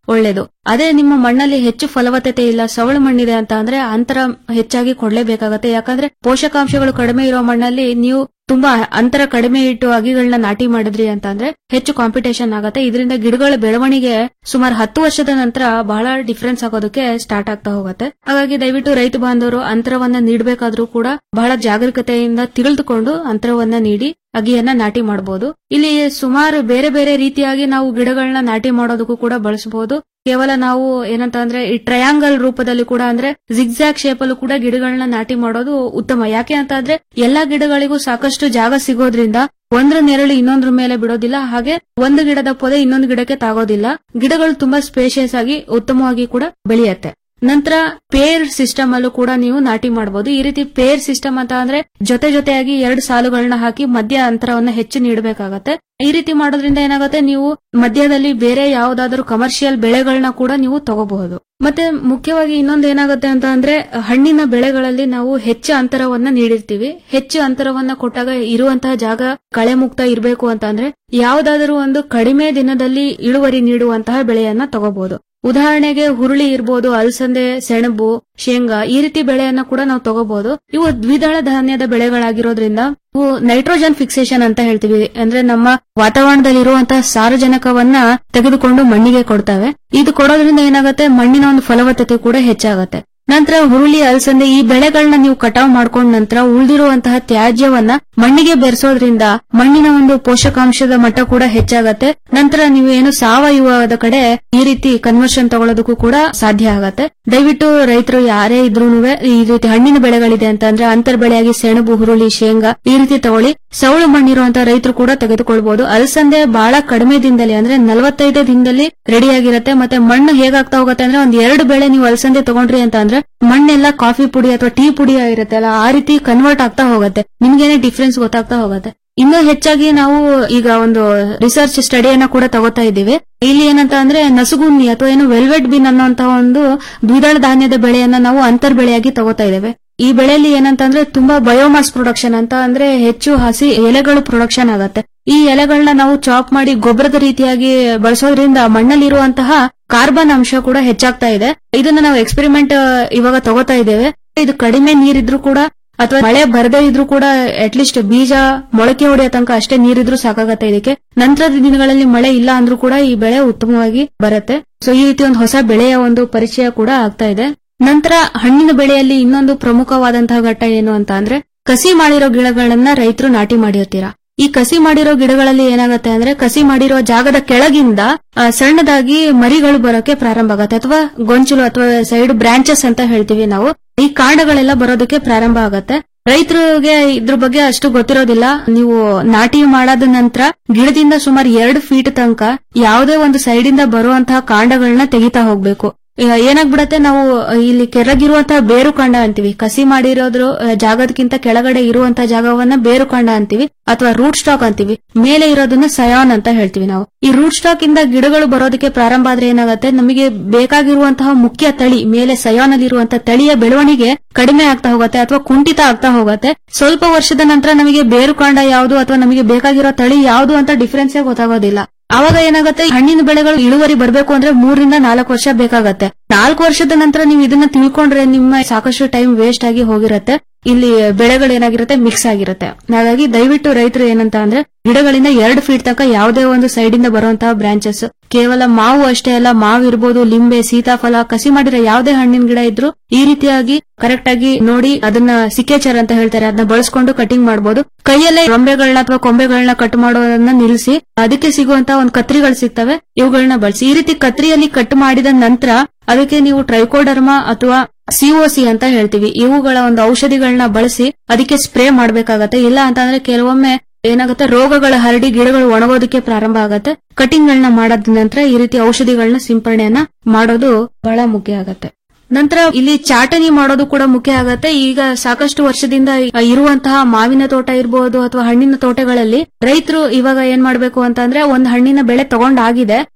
ಒಳ್ಳೇದು ಅದೇ ನಿಮ್ಮ ಮಣ್ಣಲ್ಲಿ ಹೆಚ್ಚು ಫಲವತ್ತತೆ ಇಲ್ಲ ಸವಳು ಮಣ್ಣಿದೆ ಅಂತ ಅಂದ್ರೆ ಅಂತರ ಹೆಚ್ಚಾಗಿ ಕೊಡ್ಲೇಬೇಕಾಗತ್ತೆ ಯಾಕಂದ್ರೆ ಪೋಷಕಾಂಶಗಳು ಕಡಿಮೆ ಇರೋ ಮಣ್ಣಲ್ಲಿ ನೀವು ತುಂಬಾ ಅಂತರ ಕಡಿಮೆ ಇಟ್ಟು ಅಗಿಗಳನ್ನ ನಾಟಿ ಮಾಡಿದ್ರಿ ಅಂತ ಅಂದ್ರೆ ಹೆಚ್ಚು ಕಾಂಪಿಟೇಷನ್ ಆಗತ್ತೆ ಇದರಿಂದ ಗಿಡಗಳ ಬೆಳವಣಿಗೆ ಸುಮಾರು ಹತ್ತು ವರ್ಷದ ನಂತರ ಬಹಳ ಡಿಫ್ರೆನ್ಸ್ ಆಗೋದಕ್ಕೆ ಸ್ಟಾರ್ಟ್ ಆಗ್ತಾ ಹೋಗುತ್ತೆ ಹಾಗಾಗಿ ದಯವಿಟ್ಟು ರೈತ ಬಾಂಧವರು ಅಂತರವನ್ನ ನೀಡಬೇಕಾದ್ರೂ ಕೂಡ ಬಹಳ ಜಾಗರೂಕತೆಯಿಂದ ತಿಳಿದುಕೊಂಡು ಅಂತರವನ್ನ ನೀಡಿ ಅಗಿಯನ್ನ ನಾಟಿ ಮಾಡಬಹುದು ಇಲ್ಲಿ ಸುಮಾರು ಬೇರೆ ಬೇರೆ ರೀತಿಯಾಗಿ ನಾವು ಗಿಡಗಳನ್ನ ನಾಟಿ ಮಾಡೋದಕ್ಕೂ ಕೂಡ ಬಳಸಬಹುದು ಕೇವಲ ನಾವು ಏನಂತ ಅಂದ್ರೆ ಈ ಟ್ರಯಾಂಗಲ್ ರೂಪದಲ್ಲಿ ಕೂಡ ಅಂದ್ರೆ ಜಿಗ್ಜಾಗ್ ಶೇಪ್ ಅಲ್ಲೂ ಕೂಡ ಗಿಡಗಳನ್ನ ನಾಟಿ ಮಾಡೋದು ಉತ್ತಮ ಯಾಕೆ ಅಂತ ಅಂದ್ರೆ ಎಲ್ಲಾ ಗಿಡಗಳಿಗೂ ಸಾಕಷ್ಟು ಜಾಗ ಸಿಗೋದ್ರಿಂದ ಒಂದ್ರ ನೆರಳು ಇನ್ನೊಂದ್ರ ಮೇಲೆ ಬಿಡೋದಿಲ್ಲ ಹಾಗೆ ಒಂದು ಗಿಡದ ಪೊದೆ ಇನ್ನೊಂದು ಗಿಡಕ್ಕೆ ತಾಗೋದಿಲ್ಲ ಗಿಡಗಳು ತುಂಬಾ ಸ್ಪೇಷಿಯಸ್ ಆಗಿ ಉತ್ತಮವಾಗಿ ಕೂಡ ಬೆಳೆಯತ್ತೆ ನಂತರ ಪೇರ್ ಸಿಸ್ಟಮ್ ಅಲ್ಲೂ ಕೂಡ ನೀವು ನಾಟಿ ಮಾಡಬಹುದು ಈ ರೀತಿ ಪೇರ್ ಸಿಸ್ಟಮ್ ಅಂತ ಅಂದ್ರೆ ಜೊತೆ ಜೊತೆಯಾಗಿ ಎರಡು ಸಾಲುಗಳನ್ನ ಹಾಕಿ ಮಧ್ಯ ಅಂತರವನ್ನ ಹೆಚ್ಚು ನೀಡಬೇಕಾಗತ್ತೆ ಈ ರೀತಿ ಮಾಡೋದ್ರಿಂದ ಏನಾಗುತ್ತೆ ನೀವು ಮಧ್ಯದಲ್ಲಿ ಬೇರೆ ಯಾವ್ದಾದ್ರು ಕಮರ್ಷಿಯಲ್ ಬೆಳೆಗಳನ್ನ ಕೂಡ ನೀವು ತಗೋಬಹುದು ಮತ್ತೆ ಮುಖ್ಯವಾಗಿ ಇನ್ನೊಂದು ಏನಾಗುತ್ತೆ ಅಂತ ಅಂದ್ರೆ ಹಣ್ಣಿನ ಬೆಳೆಗಳಲ್ಲಿ ನಾವು ಹೆಚ್ಚು ಅಂತರವನ್ನ ನೀಡಿರ್ತೀವಿ ಹೆಚ್ಚು ಅಂತರವನ್ನ ಕೊಟ್ಟಾಗ ಇರುವಂತಹ ಜಾಗ ಕಳೆ ಮುಕ್ತ ಇರಬೇಕು ಅಂತ ಅಂದ್ರೆ ಯಾವ್ದಾದರೂ ಒಂದು ಕಡಿಮೆ ದಿನದಲ್ಲಿ ಇಳುವರಿ ನೀಡುವಂತಹ ಬೆಳೆಯನ್ನ ತಗೋಬಹುದು ಉದಾಹರಣೆಗೆ ಹುರುಳಿ ಇರ್ಬೋದು ಅಲಸಂದೆ ಸೆಣಬು ಶೇಂಗಾ ಈ ರೀತಿ ಬೆಳೆಯನ್ನ ಕೂಡ ನಾವು ತಗೋಬಹುದು ಇವು ದ್ವಿದಳ ಧಾನ್ಯದ ಬೆಳೆಗಳಾಗಿರೋದ್ರಿಂದ ಇವು ನೈಟ್ರೋಜನ್ ಫಿಕ್ಸೇಷನ್ ಅಂತ ಹೇಳ್ತೀವಿ ಅಂದ್ರೆ ನಮ್ಮ ವಾತಾವರಣದಲ್ಲಿರುವಂತಹ ಸಾರಜನಕವನ್ನ ತೆಗೆದುಕೊಂಡು ಮಣ್ಣಿಗೆ ಕೊಡ್ತವೆ ಇದು ಕೊಡೋದ್ರಿಂದ ಏನಾಗುತ್ತೆ ಮಣ್ಣಿನ ಒಂದು ಫಲವತ್ತತೆ ಕೂಡ ಹೆಚ್ಚಾಗತ್ತೆ ನಂತರ ಹುರುಳಿ ಅಲಸಂದೆ ಈ ಬೆಳೆಗಳನ್ನ ನೀವು ಕಟಾವ್ ಮಾಡ್ಕೊಂಡ ನಂತರ ಉಳಿದಿರುವಂತಹ ತ್ಯಾಜ್ಯವನ್ನ ಮಣ್ಣಿಗೆ ಬೆರೆಸೋದ್ರಿಂದ ಮಣ್ಣಿನ ಒಂದು ಪೋಷಕಾಂಶದ ಮಟ್ಟ ಕೂಡ ಹೆಚ್ಚಾಗತ್ತೆ ನಂತರ ನೀವು ಏನು ಸಾವಯವದ ಕಡೆ ಈ ರೀತಿ ಕನ್ವರ್ಷನ್ ತಗೊಳ್ಳೋದಕ್ಕೂ ಕೂಡ ಸಾಧ್ಯ ಆಗತ್ತೆ ದಯವಿಟ್ಟು ರೈತರು ಯಾರೇ ಇದ್ರೂ ಈ ರೀತಿ ಹಣ್ಣಿನ ಬೆಳೆಗಳಿದೆ ಅಂತ ಅಂದ್ರೆ ಅಂತರ್ ಬೆಳೆಯಾಗಿ ಸೆಣಬು ಹುರುಳಿ ಶೇಂಗಾ ಈ ರೀತಿ ತಗೊಳ್ಳಿ ಸವಳು ಮಣ್ಣಿರುವಂತಹ ರೈತರು ಕೂಡ ತೆಗೆದುಕೊಳ್ಬಹುದು ಅಲಸಂದೆ ಬಹಳ ಕಡಿಮೆ ದಿನದಲ್ಲಿ ಅಂದ್ರೆ ನಲವತ್ತೈದು ದಿನದಲ್ಲಿ ರೆಡಿ ಆಗಿರುತ್ತೆ ಮತ್ತೆ ಮಣ್ಣು ಹೇಗಾಗ್ತಾ ಹೋಗುತ್ತೆ ಅಂದ್ರೆ ಒಂದ್ ಎರಡು ಬೆಳೆ ನೀವು ಅಲಸಂದೆ ತಗೊಂಡ್ರಿ ಅಂತ ಅಂದ್ರೆ ಮಣ್ಣೆಲ್ಲ ಕಾಫಿ ಪುಡಿ ಅಥವಾ ಟೀ ಪುಡಿ ಇರುತ್ತಲ್ಲ ಆ ರೀತಿ ಕನ್ವರ್ಟ್ ಆಗ್ತಾ ಹೋಗುತ್ತೆ ನಿಮ್ಗೇನೆ ಡಿಫ್ರೆನ್ಸ್ ಗೊತ್ತಾಗ್ತಾ ಹೋಗುತ್ತೆ ಇನ್ನೂ ಹೆಚ್ಚಾಗಿ ನಾವು ಈಗ ಒಂದು ರಿಸರ್ಚ್ ಸ್ಟಡಿಯನ್ನ ಕೂಡ ತಗೋತಾ ಇದ್ದೀವಿ ಇಲ್ಲಿ ಏನಂತ ಅಂದ್ರೆ ನಸುಗುನ್ನಿ ಅಥವಾ ಏನು ವೆಲ್ವೆಟ್ ಬಿನ್ ಅನ್ನುವಂತಹ ಒಂದು ದ್ವಿದಳ ಧಾನ್ಯದ ಬೆಳೆಯನ್ನ ನಾವು ಅಂತರ್ ಬೆಳೆಯಾಗಿ ತಗೋತಾ ಇದ್ದೇವೆ ಈ ಬೆಳೆಯಲ್ಲಿ ಏನಂತಂದ್ರೆ ತುಂಬಾ ಬಯೋಮಾಸ್ ಪ್ರೊಡಕ್ಷನ್ ಅಂತ ಅಂದ್ರೆ ಹೆಚ್ಚು ಹಸಿ ಎಲೆಗಳು ಪ್ರೊಡಕ್ಷನ್ ಆಗತ್ತೆ ಈ ಎಲೆಗಳನ್ನ ನಾವು ಚಾಪ್ ಮಾಡಿ ಗೊಬ್ಬರದ ರೀತಿಯಾಗಿ ಬಳಸೋದ್ರಿಂದ ಮಣ್ಣಲ್ಲಿರುವಂತಹ ಕಾರ್ಬನ್ ಅಂಶ ಕೂಡ ಹೆಚ್ಚಾಗ್ತಾ ಇದೆ ಇದನ್ನ ನಾವು ಎಕ್ಸ್ಪೆರಿಮೆಂಟ್ ಇವಾಗ ತಗೋತಾ ಇದ್ದೇವೆ ಇದು ಕಡಿಮೆ ನೀರಿದ್ರು ಕೂಡ ಅಥವಾ ಮಳೆ ಬರದೇ ಇದ್ರೂ ಕೂಡ ಅಟ್ಲೀಸ್ಟ್ ಬೀಜ ಮೊಳಕೆ ಹೊಡೆಯೋ ತನಕ ಅಷ್ಟೇ ನೀರಿದ್ರು ಸಾಕಾಗತ್ತೆ ಇದಕ್ಕೆ ನಂತರದ ದಿನಗಳಲ್ಲಿ ಮಳೆ ಇಲ್ಲ ಅಂದ್ರೂ ಕೂಡ ಈ ಬೆಳೆ ಉತ್ತಮವಾಗಿ ಬರುತ್ತೆ ಸೊ ಈ ರೀತಿ ಒಂದು ಹೊಸ ಬೆಳೆಯ ಒಂದು ಪರಿಚಯ ಕೂಡ ಆಗ್ತಾ ಇದೆ ನಂತರ ಹಣ್ಣಿನ ಬೆಳೆಯಲ್ಲಿ ಇನ್ನೊಂದು ಪ್ರಮುಖವಾದಂತಹ ಘಟ್ಟ ಏನು ಅಂತ ಅಂದ್ರೆ ಕಸಿ ಮಾಡಿರೋ ಗಿಡಗಳನ್ನ ರೈತರು ನಾಟಿ ಮಾಡಿರ್ತೀರಾ ಈ ಕಸಿ ಮಾಡಿರೋ ಗಿಡಗಳಲ್ಲಿ ಏನಾಗುತ್ತೆ ಅಂದ್ರೆ ಕಸಿ ಮಾಡಿರೋ ಜಾಗದ ಕೆಳಗಿಂದ ಆ, ಸಣ್ಣದಾಗಿ ಮರಿಗಳು ಬರೋಕೆ ಪ್ರಾರಂಭ ಆಗತ್ತೆ ಅಥವಾ ಗೊಂಚಲು ಅಥವಾ ಸೈಡ್ ಬ್ರಾಂಚಸ್ ಅಂತ ಹೇಳ್ತೀವಿ ನಾವು ಈ ಕಾಂಡಗಳೆಲ್ಲ ಬರೋದಕ್ಕೆ ಪ್ರಾರಂಭ ಆಗತ್ತೆ ರೈತರಿಗೆ ಇದ್ರ ಬಗ್ಗೆ ಅಷ್ಟು ಗೊತ್ತಿರೋದಿಲ್ಲ ನೀವು ನಾಟಿ ಮಾಡಾದ ನಂತರ ಗಿಡದಿಂದ ಸುಮಾರು ಎರಡು ಫೀಟ್ ತನಕ ಯಾವುದೇ ಒಂದು ಸೈಡಿಂದ ಬರುವಂತಹ ಕಾಂಡಗಳನ್ನ ತೆಗಿತಾ ಹೋಗ್ಬೇಕು ಈಗ ಏನಾಗ್ಬಿಡತ್ತೆ ನಾವು ಇಲ್ಲಿ ಕೆರಗಿರುವಂತಹ ಬೇರು ಕಾಂಡ ಅಂತೀವಿ ಕಸಿ ಮಾಡಿರೋದ್ರ ಆ, ಜಾಗದಕ್ಕಿಂತ ಕೆಳಗಡೆ ಇರುವಂತಹ ಜಾಗವನ್ನ ಬೇರು ಕಾಂಡ ಅಂತೀವಿ ಅಥವಾ ರೂಟ್ ಸ್ಟಾಕ್ ಅಂತೀವಿ ಮೇಲೆ ಇರೋದನ್ನ ಸಯಾನ್ ಅಂತ ಹೇಳ್ತೀವಿ ನಾವು ಈ ರೂಟ್ ಸ್ಟಾಕ್ ಇಂದ ಗಿಡಗಳು ಬರೋದಕ್ಕೆ ಪ್ರಾರಂಭ ಆದ್ರೆ ಏನಾಗುತ್ತೆ ನಮಗೆ ಬೇಕಾಗಿರುವಂತಹ ಮುಖ್ಯ ತಳಿ ಮೇಲೆ ಸಯಾನ್ ಅಲ್ಲಿ ಇರುವಂತಹ ತಳಿಯ ಬೆಳವಣಿಗೆ ಕಡಿಮೆ ಆಗ್ತಾ ಹೋಗುತ್ತೆ ಅಥವಾ ಕುಂಠಿತ ಆಗ್ತಾ ಹೋಗುತ್ತೆ ಸ್ವಲ್ಪ ವರ್ಷದ ನಂತರ ನಮಗೆ ಬೇರು ಕಾಂಡ ಯಾವುದು ಅಥವಾ ನಮಗೆ ಬೇಕಾಗಿರೋ ತಳಿ ಯಾವುದು ಅಂತ ಡಿಫ್ರೆನ್ಸೇ ಗೊತ್ತಾಗೋದಿಲ್ಲ ಅವಾಗ ಏನಾಗುತ್ತೆ ಹಣ್ಣಿನ ಬೆಳೆಗಳು ಇಳುವರಿ ಬರಬೇಕು ಅಂದ್ರೆ ಮೂರರಿಂದ ನಾಲ್ಕು ವರ್ಷ ಬೇಕಾಗತ್ತೆ ನಾಲ್ಕು ವರ್ಷದ ನಂತರ ನೀವು ಇದನ್ನ ತಿಳ್ಕೊಂಡ್ರೆ ನಿಮ್ಮ ಸಾಕಷ್ಟು ಟೈಮ್ ವೇಸ್ಟ್ ಆಗಿ ಹೋಗಿರತ್ತೆ ಇಲ್ಲಿ ಬೆಳೆಗಳು ಏನಾಗಿರುತ್ತೆ ಮಿಕ್ಸ್ ಆಗಿರುತ್ತೆ ಹಾಗಾಗಿ ದಯವಿಟ್ಟು ರೈತರು ಏನಂತ ಅಂದ್ರೆ ಗಿಡಗಳಿಂದ ಎರಡು ಫೀಟ್ ತನಕ ಯಾವುದೇ ಒಂದು ಸೈಡ್ ಇಂದ ಬರುವಂತಹ ಬ್ರಾಂಚಸ್ ಕೇವಲ ಮಾವು ಅಷ್ಟೇ ಅಲ್ಲ ಮಾವು ಇರ್ಬೋದು ಲಿಂಬೆ ಸೀತಾಫಲ ಕಸಿ ಮಾಡಿರೋ ಯಾವುದೇ ಹಣ್ಣಿನ ಗಿಡ ಇದ್ರು ಈ ರೀತಿಯಾಗಿ ಕರೆಕ್ಟ್ ಆಗಿ ನೋಡಿ ಅದನ್ನ ಸಿಕೇಚರ್ ಅಂತ ಹೇಳ್ತಾರೆ ಅದನ್ನ ಬಳಸ್ಕೊಂಡು ಕಟಿಂಗ್ ಮಾಡಬಹುದು ಕೈಯಲ್ಲೇ ರೊಂಬೆಗಳನ್ನ ಅಥವಾ ಕೊಂಬೆಗಳನ್ನ ಕಟ್ ಮಾಡೋದನ್ನ ನಿಲ್ಲಿಸಿ ಅದಕ್ಕೆ ಸಿಗುವಂತ ಒಂದು ಕತ್ರಿಗಳು ಸಿಗ್ತವೆ ಇವುಗಳನ್ನ ಬಳಸಿ ಈ ರೀತಿ ಕತ್ರಿಯಲ್ಲಿ ಕಟ್ ಮಾಡಿದ ನಂತರ ಅದಕ್ಕೆ ನೀವು ಟ್ರೈಕೋಡರ್ಮಾ ಅಥವಾ ಸಿಒಸಿ ಅಂತ ಹೇಳ್ತೀವಿ ಇವುಗಳ ಒಂದು ಔಷಧಿಗಳನ್ನ ಬಳಸಿ ಅದಕ್ಕೆ ಸ್ಪ್ರೇ ಮಾಡ್ಬೇಕಾಗತ್ತೆ ಇಲ್ಲ ಅಂತಂದ್ರೆ ಕೆಲವೊಮ್ಮೆ ಏನಾಗುತ್ತೆ ರೋಗಗಳ ಹರಡಿ ಗಿಡಗಳು ಒಣಗೋದಕ್ಕೆ ಪ್ರಾರಂಭ ಆಗತ್ತೆ ಕಟಿಂಗ್ ಗಳನ್ನ ಮಾಡಾದ ನಂತರ ಈ ರೀತಿ ಔಷಧಿಗಳನ್ನ ಸಿಂಪರಣೆಯನ್ನ ಮಾಡೋದು ಬಹಳ ಮುಖ್ಯ ಆಗತ್ತೆ ನಂತರ ಇಲ್ಲಿ ಚಾಟನಿ ಮಾಡೋದು ಕೂಡ ಮುಖ್ಯ ಆಗತ್ತೆ ಈಗ ಸಾಕಷ್ಟು ವರ್ಷದಿಂದ ಇರುವಂತಹ ಮಾವಿನ ತೋಟ ಇರಬಹುದು ಅಥವಾ ಹಣ್ಣಿನ ತೋಟಗಳಲ್ಲಿ ರೈತರು ಇವಾಗ ಏನ್ ಮಾಡ್ಬೇಕು ಅಂತಂದ್ರೆ ಒಂದ್ ಹಣ್ಣಿನ ಬೆಳೆ ತಗೊಂಡಾಗಿದೆ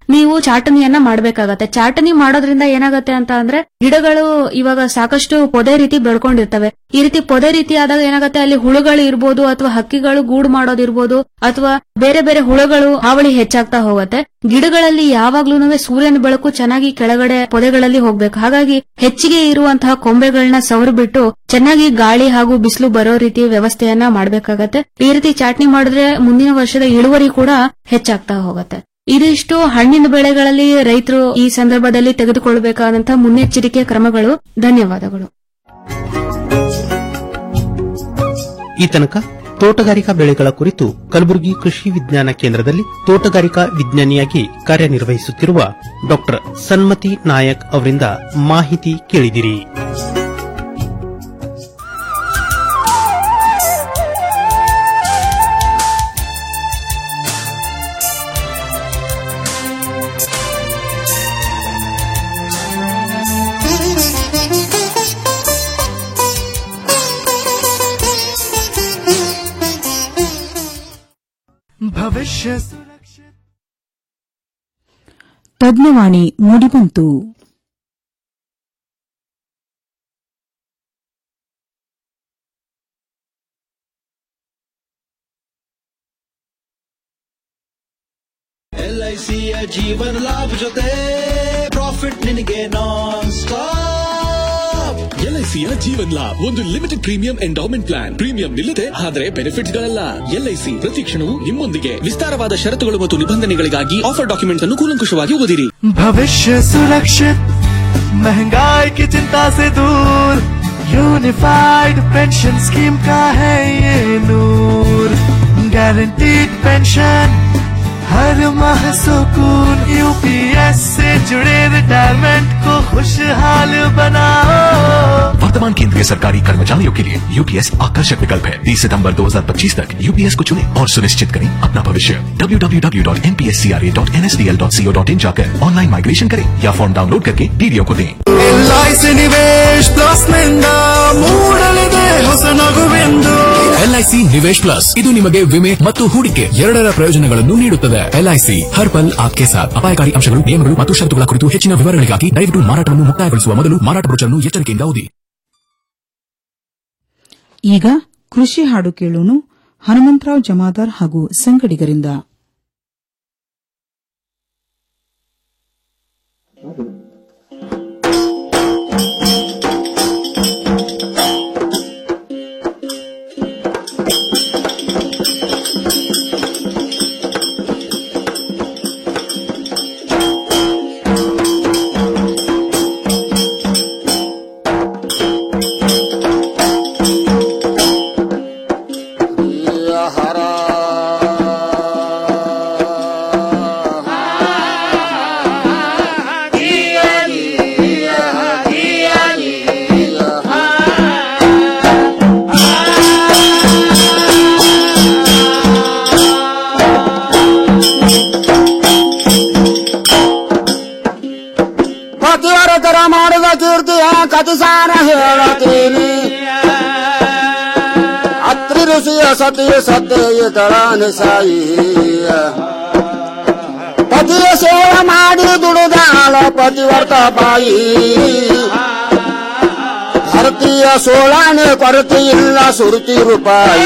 ನೀವು ಚಾಟನಿಯನ್ನ ಮಾಡ್ಬೇಕಾಗತ್ತೆ ಚಾಟನಿ ಮಾಡೋದ್ರಿಂದ ಏನಾಗತ್ತೆ ಅಂತ ಅಂದ್ರೆ ಗಿಡಗಳು ಇವಾಗ ಸಾಕಷ್ಟು ಪೊದೆ ರೀತಿ ಬೆಳ್ಕೊಂಡಿರ್ತವೆ ಈ ರೀತಿ ಪೊದೆ ರೀತಿ ಆದಾಗ ಏನಾಗತ್ತೆ ಅಲ್ಲಿ ಹುಳುಗಳು ಇರ್ಬೋದು ಅಥವಾ ಹಕ್ಕಿಗಳು ಗೂಡು ಮಾಡೋದಿರ್ಬೋದು ಅಥವಾ ಬೇರೆ ಬೇರೆ ಹುಳುಗಳು ಹಾವಳಿ ಹೆಚ್ಚಾಗ್ತಾ ಹೋಗುತ್ತೆ ಗಿಡಗಳಲ್ಲಿ ಯಾವಾಗ್ಲೂ ಸೂರ್ಯನ ಬೆಳಕು ಚೆನ್ನಾಗಿ ಕೆಳಗಡೆ ಪೊದೆಗಳಲ್ಲಿ ಹೋಗ್ಬೇಕು ಹಾಗಾಗಿ ಹೆಚ್ಚಿಗೆ ಇರುವಂತಹ ಕೊಂಬೆಗಳನ್ನ ಸವರು ಬಿಟ್ಟು ಚೆನ್ನಾಗಿ ಗಾಳಿ ಹಾಗೂ ಬಿಸಿಲು ಬರೋ ರೀತಿ ವ್ಯವಸ್ಥೆಯನ್ನ ಮಾಡ್ಬೇಕಾಗತ್ತೆ ಈ ರೀತಿ ಚಾಟ್ನಿ ಮಾಡಿದ್ರೆ ಮುಂದಿನ ವರ್ಷದ ಇಳುವರಿ ಕೂಡ ಹೆಚ್ಚಾಗ್ತಾ ಹೋಗುತ್ತೆ ಇದಿಷ್ಟು ಹಣ್ಣಿನ ಬೆಳೆಗಳಲ್ಲಿ ರೈತರು ಈ ಸಂದರ್ಭದಲ್ಲಿ ತೆಗೆದುಕೊಳ್ಳಬೇಕಾದಂತಹ ಮುನ್ನೆಚ್ಚರಿಕೆ ಕ್ರಮಗಳು ಧನ್ಯವಾದಗಳು
ಈ ತನಕ ತೋಟಗಾರಿಕಾ ಬೆಳೆಗಳ ಕುರಿತು ಕಲಬುರಗಿ ಕೃಷಿ ವಿಜ್ಞಾನ ಕೇಂದ್ರದಲ್ಲಿ ತೋಟಗಾರಿಕಾ ವಿಜ್ಞಾನಿಯಾಗಿ ಕಾರ್ಯನಿರ್ವಹಿಸುತ್ತಿರುವ ಡಾ ಸನ್ಮತಿ ನಾಯಕ್ ಅವರಿಂದ ಮಾಹಿತಿ ಕೇಳಿದಿರಿ
ಭವಿಷ್ಯ
ತಜ್ಞವಾಣಿ ಮೂಡಿಬಂತು
ಎಲ್ಐಸಿಯ ಜೀವನ ಲಾಭ ಜೊತೆ ಪ್ರಾಫಿಟ್ ನಿನಗೆ ನಾನ್ ಸ್ಟಾಪ್
ಎಲ್ಐಸಿಯ ಜೀವನ್ ಲಾಭ್ ಒಂದು limited premium endowment plan premium ನಿಲ್ಲದೆ ಆದರೆ ಬೆನಿಫಿಟ್ಸ್ ಗಳಲ್ಲ ಎಲ್ಐಸಿ ಪ್ರತಿ ಕ್ಷಣವೂ ನಿಮ್ಮೊಂದಿಗೆ ವಿಸ್ತಾರವಾದ ಷರತ್ತುಗಳು ಮತ್ತು ನಿಬಂಧನೆಗಳಿಗಾಗಿ ಆಫರ್ ಡಾಕ್ಯುಮೆಂಟ್ಸ್ ಅನ್ನು ಕೂಲಂಕುಷವಾಗಿ ಓದಿರಿ
भविष्य सुरक्षित महंगाई की चिंता से दूर यूनिफाइड पेंशन स्कीम का है ये नूर गारंटीड पेंशन हर माह सुकून यूपीएस से जुड़े रिटायरमेंट को खुशहाल बनाओ
वर्तमान केंद्रीय सरकारी कर्मचारियों के लिए यूपीएस आकर्षक विकल्प है 30 सितंबर 2025 तक यूपीएस को चुनें और सुनिश्चित करें अपना भविष्य www.npscra.nsdl.co.in जाकर ऑनलाइन माइग्रेशन करें या फॉर्म डाउनलोड करके डीडीओ को दें
ಎಲ್ಐಸಿ ನಿವೇಶ್ ಪ್ಲಸ್ ನಿಂದ ಮೂಡಲಿದೆ ಹೊಸ ನಗುವೆಂದು
ಎಲ್ಐಸಿ ನಿವೇಶ್ ಪ್ಲಸ್ ಇದು ನಿಮಗೆ ವಿಮೆ ಮತ್ತು ಹೂಡಿಕೆ ಎರಡರ ಪ್ರಯೋಜನಗಳನ್ನು ನೀಡುತ್ತದೆ ಎಲ್ಐಸಿ ಹರ್ ಪಲ್ ಆಪ್ಕೆ ಸಾಥ್ ಅಪಾಯಕಾರಿ ಅಂಶಗಳು ನಿಯಮಗಳು ಮತ್ತು ಷರತ್ತುಗಳ ಕುರಿತು ಹೆಚ್ಚಿನ ವಿವರಗಳಿಗಾಗಿ ದಯವಿಟ್ಟು ಮಾರಾಟವನ್ನು ಮುಕ್ತಾಯಗೊಳಿಸುವ ಮೊದಲು ಮಾರಾಟ ಬ್ರೋಚರ್ನ್ನು ಎಚ್ಚರಿಕೆಯಿಂದ ಓದಿ
ಈಗ ಕೃಷಿ ಹಾಡು ಕೇಳೋಣ ಹನುಮಂತರಾವ್ ಜಮಾದಾರ್ ಹಾಗೂ ಸಂಗಡಿಗರಿಂದ
ಪತಿವರತರ ಮಾಡಿದ ಕೀರ್ತಿಯ ಕಥಿಸಾನ ಹೇಳತೀನಿ ಅತ್ರಿ ಋಷಿಯ ಸತಿಯ ಸತ್ಯ ತಳಾನಿ ಸಾಯಿ ಪತಿಯ ಸೇವೆ ಮಾಡಿ ದುಡಿದಾಳ ಪತಿವರ್ತ ಬಾಯಿ ಧರತಿಯ ಸೋಳಾನೆ ಕೊರತೆ ಇಲ್ಲ ಸುರುತಿ ರೂಪಾಯಿ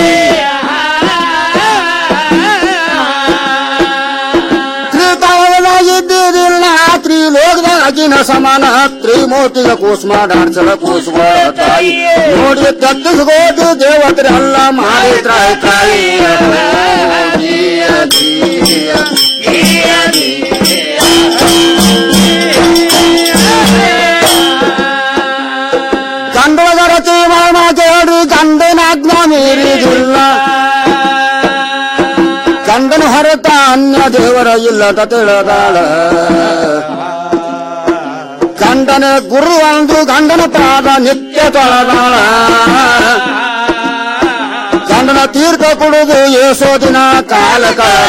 ತ್ರಿತಾವದಾಗಿದ್ದಿರಲಿಲ್ಲ ತ್ರಿಲೋಕದಾಗಿನ ಸಮಾನ ತ್ರಿಮೂರ್ತಿಗ ಕೂಸ್ಮ ಡಾಡ್ಸಲ ಕೂಸುವ ತಾಯಿ ನೋಡಿ ತತ್ತಿಸ್ಕೋದು ದೇವತ್ರೆ ಅಲ್ಲ ಮಾಡಿ ತ್ರಾಯಿ ತಾಯಿ ಗಂಡೊಳಗರತಿ ಮಾಮ ಕೇಳಿ ಗಂಡನಾಜ್ಞ ಮೀರಿದಿಲ್ಲ ಗಂಡನ ಹೊರತ ಅನ್ಯ ದೇವರ ಇಲ್ಲದ ತಿಳಿದಾಳ ಗಂಡನ ಗುರು ಅಂದು ಗಂಡನ ಪಾದ ನಿತ್ಯ ತೊಳೆದಾಳ ಗಂಡನ ತೀರ್ಥ ಕುಡಿದು ಏಸೋ ದಿನ ಕಾಲ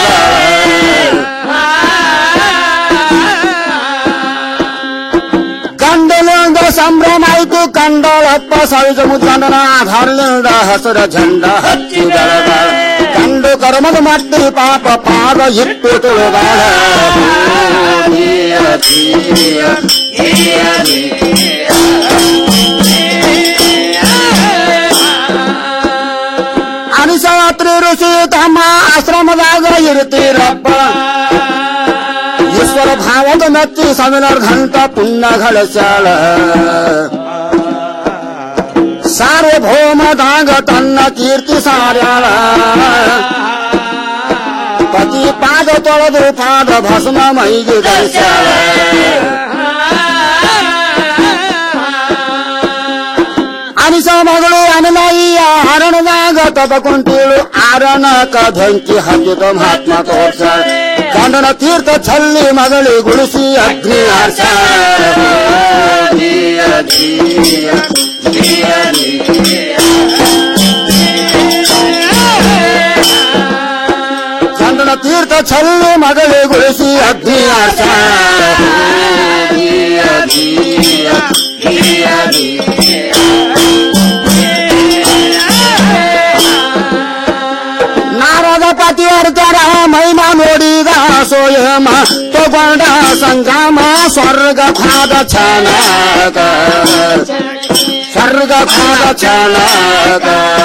ಗಂಡನಿಂದ ಸಂಭ್ರಮ ಆಯ್ತು ಕಂಡಳಪ್ಪ ಸಾವಿಜ ಮುತ್ತಂಡನ ಆಧಾರದಿಂದ ಹಸಿರ ಝಂಡ ಹಚ್ಚಿ ಬೆಳೆದ ಗಂಡ ಕಂಡು ಕರ್ಮದ ಮಟ್ಟಿ ಪಾಪ ಪಾದ ಇಟ್ಟು ತುಳುದಾಳ ಅನಿಸಾತ್ರಿ ಋಷಿ ತಮ್ಮ ಆಶ್ರಮದಾಗ ಇರ್ತೀರಪ್ಪ ಈಶ್ವರ ಭಾವದ ಮೆಚ್ಚಿ ಸಾವಿರಾರು ಘಂಟ ಪುಣ್ಯ ಗಳಿಸ್ಯಾಳ ಸಾರ್ವಭೌಮದಾಗ ತನ್ನ ಕೀರ್ತಿ ಸಾರ್ಯಾಳ ಪತಿ ಪಾದ ತೊಳೆದು ಪಾದ ಭಸ್ಮ ಮೈಗೆ ಧರಿಸ್ಯಾಳ ಅನಿಸ ಮಗಳು ಅನಲಾಯಿಯ ಹರಣದಾಗ ತಬಕೊಂತೀಳು ಆರಣಕ ಬೆಂಕಿ ಹಚ್ಚಿದ ಮಹಾತ್ಮ ತೋರ್ಸ ಗಂಡನ ತೀರ್ಥ ಚಲ್ಲಿ ಮಗಳಿ ಗುಡಿಸಿ ಅಗ್ನಿ ಆರ್ಸ ಗಂಡನ ತೀರ್ಥ ಚಲ್ಲಿ ಮಗಳಿ ಗುಡಿಸಿ ಅಗ್ನಿ ಆರ್ಸ ನಾರದ ಪತಿಯರ್ತರ ಮೈಮ ನೋಡಿದ ಸೋಯಮ ತಗೊಂಡ ಸಂಗಮ ಸ್ವರ್ಗ ಖಾದ ಚಾನಕ ಸ್ವರ್ಗ ಖಾದ ಚಾನಕ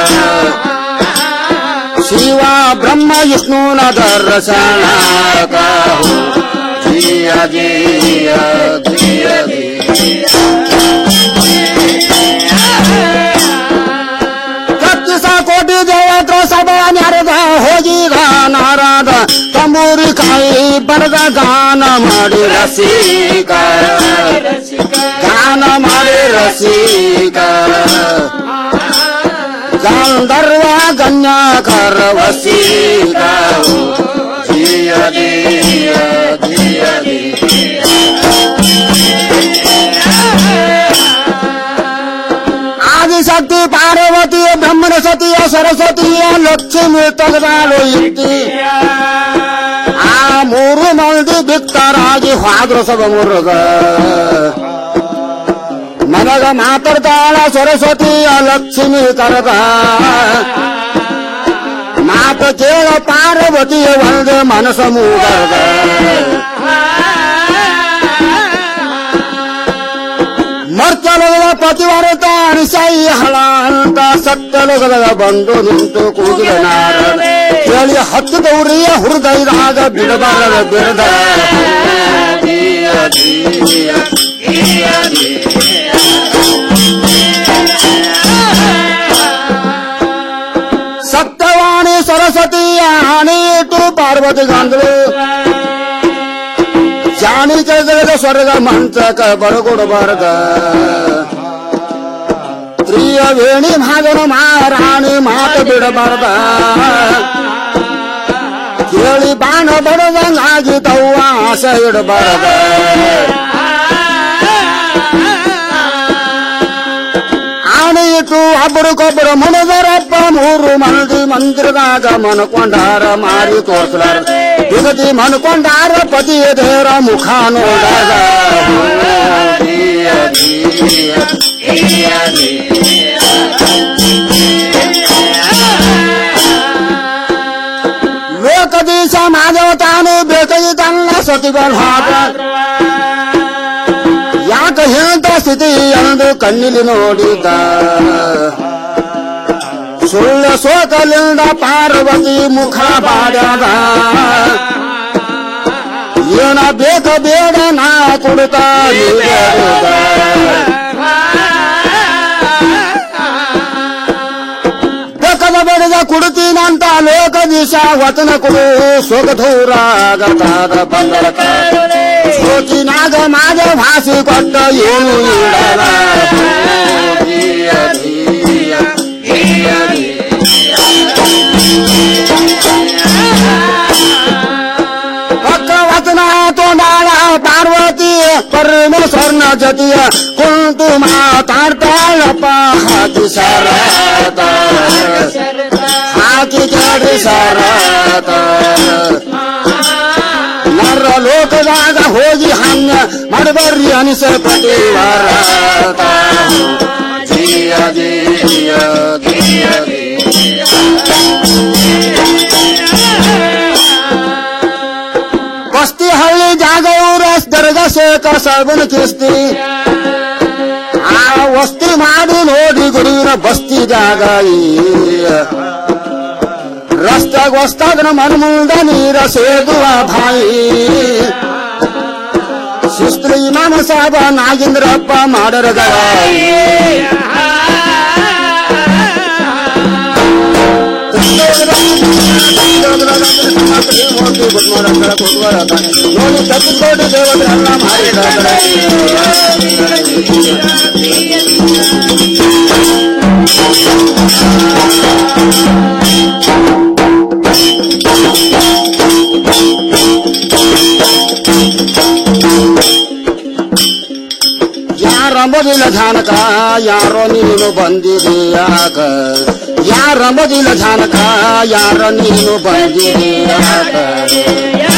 ಶಿವ ಬ್ರಹ್ಮ ವಿಷ್ಣುನ ದರ್ಶನಕ ಜಿಯ ಜಿಯ ಜಿಯ ಕತ್ತಿಸ ಕೋಟಿ ದೇವತ್ರ ಸಭಾ ನೆರೆದ ಹೋಗಿದ ನಾರದ ತಂಬೂರಿ ಕಾಯಿ ಬರದ ಗಾನ ಮಾಡಿ ರಸಿಕ ಗಾನ ಮಾಡಿ ರಸಿಕ ಗಂಧರ್ವ ಗಣ್ಯಕರ ವಸೀಕ ಜಿಯ ಜಿಯ ಜಿಯ ಆದಿಶಕ್ತಿ ಪಾರ್ವತಿ ಬ್ರಹ್ಮಣ ಸತಿಯ ಸರಸ್ವತಿಯ ಲಕ್ಷ್ಮಿ ತೆಗೆದಾಳು ಇತ್ತಿ ಆ ಮೂರು ಮಂದಿ ಬಿತ್ತರಾಗಿ ಹಾದ್ರ ಸಭ ಮುರುಗ ಮನಗ ಮಾತಾಡ್ತಾಳ ಸರಸ್ವತಿಯ ಲಕ್ಷ್ಮಿ ಕರೆದ ಮಾತು ಕೇಳ ಪಾರ್ವತಿಯ ಒಂದು ಮನಸ ಮೂಗದ ಮರ್ತಲದ ಪತಿವರತ ಅನಿಸಾಯಿ ಹಳ ಅಂತ ಸತ್ತಲಗದ ಬಂದು ನಿಂತು ಕೂಗಿದ ನಾರದ ಕೇಳಿ ಹತ್ತು ಗೌರಿಯ ಹೃದಯದಾಗ ಬಿಡಬಾರದ ಬಿಡದ ಸಪ್ತವಾಣಿ ಸರಸ್ವತಿಯ ಹಣೀಟು ಪಾರ್ವತಿ ಗಾಂಧಳು ಜಾಣಿ ಕೆಳಗಡೆ ಸ್ವರ್ಗ ಮಂತ್ರಕ ಬರಗೊಡಬಾರದ ಸ್ತ್ರೀಯ ವೇಣಿ ಭಾಗನ ಮಹಾರಾಣಿ ಮಾತು ಬಿಡಬಾರದ ಕೇಳಿ ಬಾಣ ಬಡದಂಗಾಗಿ ತವ್ವ ಆಸೆ ಇಡಬಾರದ ಆಣಿ ಇಟ್ಟು ಒಬ್ಬರಿಗೊಬ್ಬರು ಮನದರಪ್ಪ ಮೂರು ಮಂದಿ ಮಂದಿರದಾಗ ಮನ್ಕೊಂಡಾರ ಮಾರಿ ತೋರ್ಸಲಾರ ಯುಗತಿ ಮನ್ಕೊಂಡಾರ ಪತಿಯ ದೇವರ ಮುಖ ನೋಡಾಗ ಲೋಕದೀಶ ಮಾಧವ ತಾನು ಬೇಕಾಗಿ ತನ್ನ ಸತಿಗಳು ಹಾಕ ಯಾಕ ಹೇಳ್ತ ಸ್ಥಿತಿ ಎಂದು ಕಣ್ಣಿಲಿ ನೋಡಿದ ಸುಳ್ಳ ಸೋಕಲಿಂದ ಪಾರ್ವತಿ ಮುಖ ಬಾಡ್ಯಾದ ಏನ ಬೇಕ ಬೇಡ ನಾ ಕೊಡ್ತಾ ಬೇಕದ ಬೇಡದ ಕುಡ್ತೀನಂತ ಲೋಕ ದಿಶ ವಚನ ಕೊಡು ಸೊಗ ದೂರಾಗತಾದ ಬಂದರ ಸೋಚಿನಾಗ ಮಾದ ಭಾಷೆ ಕೊಟ್ಟ ಏನು ಇಡಲ ಪಕ್ಕ ವಚನ ತೋಂಡಾಳ ಪಾರ್ವತಿ ಪರಮೇಶ್ವರನ ಜೊತೆಯ ಕುಂತು ಮಾತಾಡ್ತಾಳಪ್ಪ ಹಾಕಿ ಸರತ ಹಾಕಿ ಕೇಳಿ ಸರತ ನರ ಲೋಕದಾಗ ಹೋಗಿ ಹಂಗ ಮಾಡಬರ್ರಿ ಅನಿಸ ಪಟಿವಾರ ಜಿಯ ಜಿಯ ಜಿಯ ಚಂದ್ರಶೇಖರ ಸಾಬನ ಕಿಸ್ತಿ ಆ ವಸ್ತಿ ಮಾಡಿ ನೋಡಿ ಗುರುವಿನ ಬಸ್ತಿ ಜಾಗ ಈ ರಸ್ತಾಗ ವಸ್ತಾಗನ ಮನ ಮುಂದ ನೀರ ಸೇದುವ ಭಾಯಿ ಶಿಸ್ತ್ರಿ ಇಮಾಮ ಸಾಬ ನಾಗೇಂದ್ರಪ್ಪ ಮಾಡರ ಗವಾಯಿ ನೋಡಿ ತಪ್ಪಿಸ್ಕೊಂಡು ದೇವತೆಲ್ಲ ಮಾಡಿದ್ದಾರೆ ಯಾರಂಬುದಿಲ್ಲ ಧ್ಯಾನಕ ಯಾರೋ ನೀನು ಬಂದಿದೆಯಾಗ ಯಾರಂಬುದಿಲ್ಲ ಧ್ಯಾನಕ ಯಾರೋ ನೀನು ಬಂದಿದೆಯಾಗ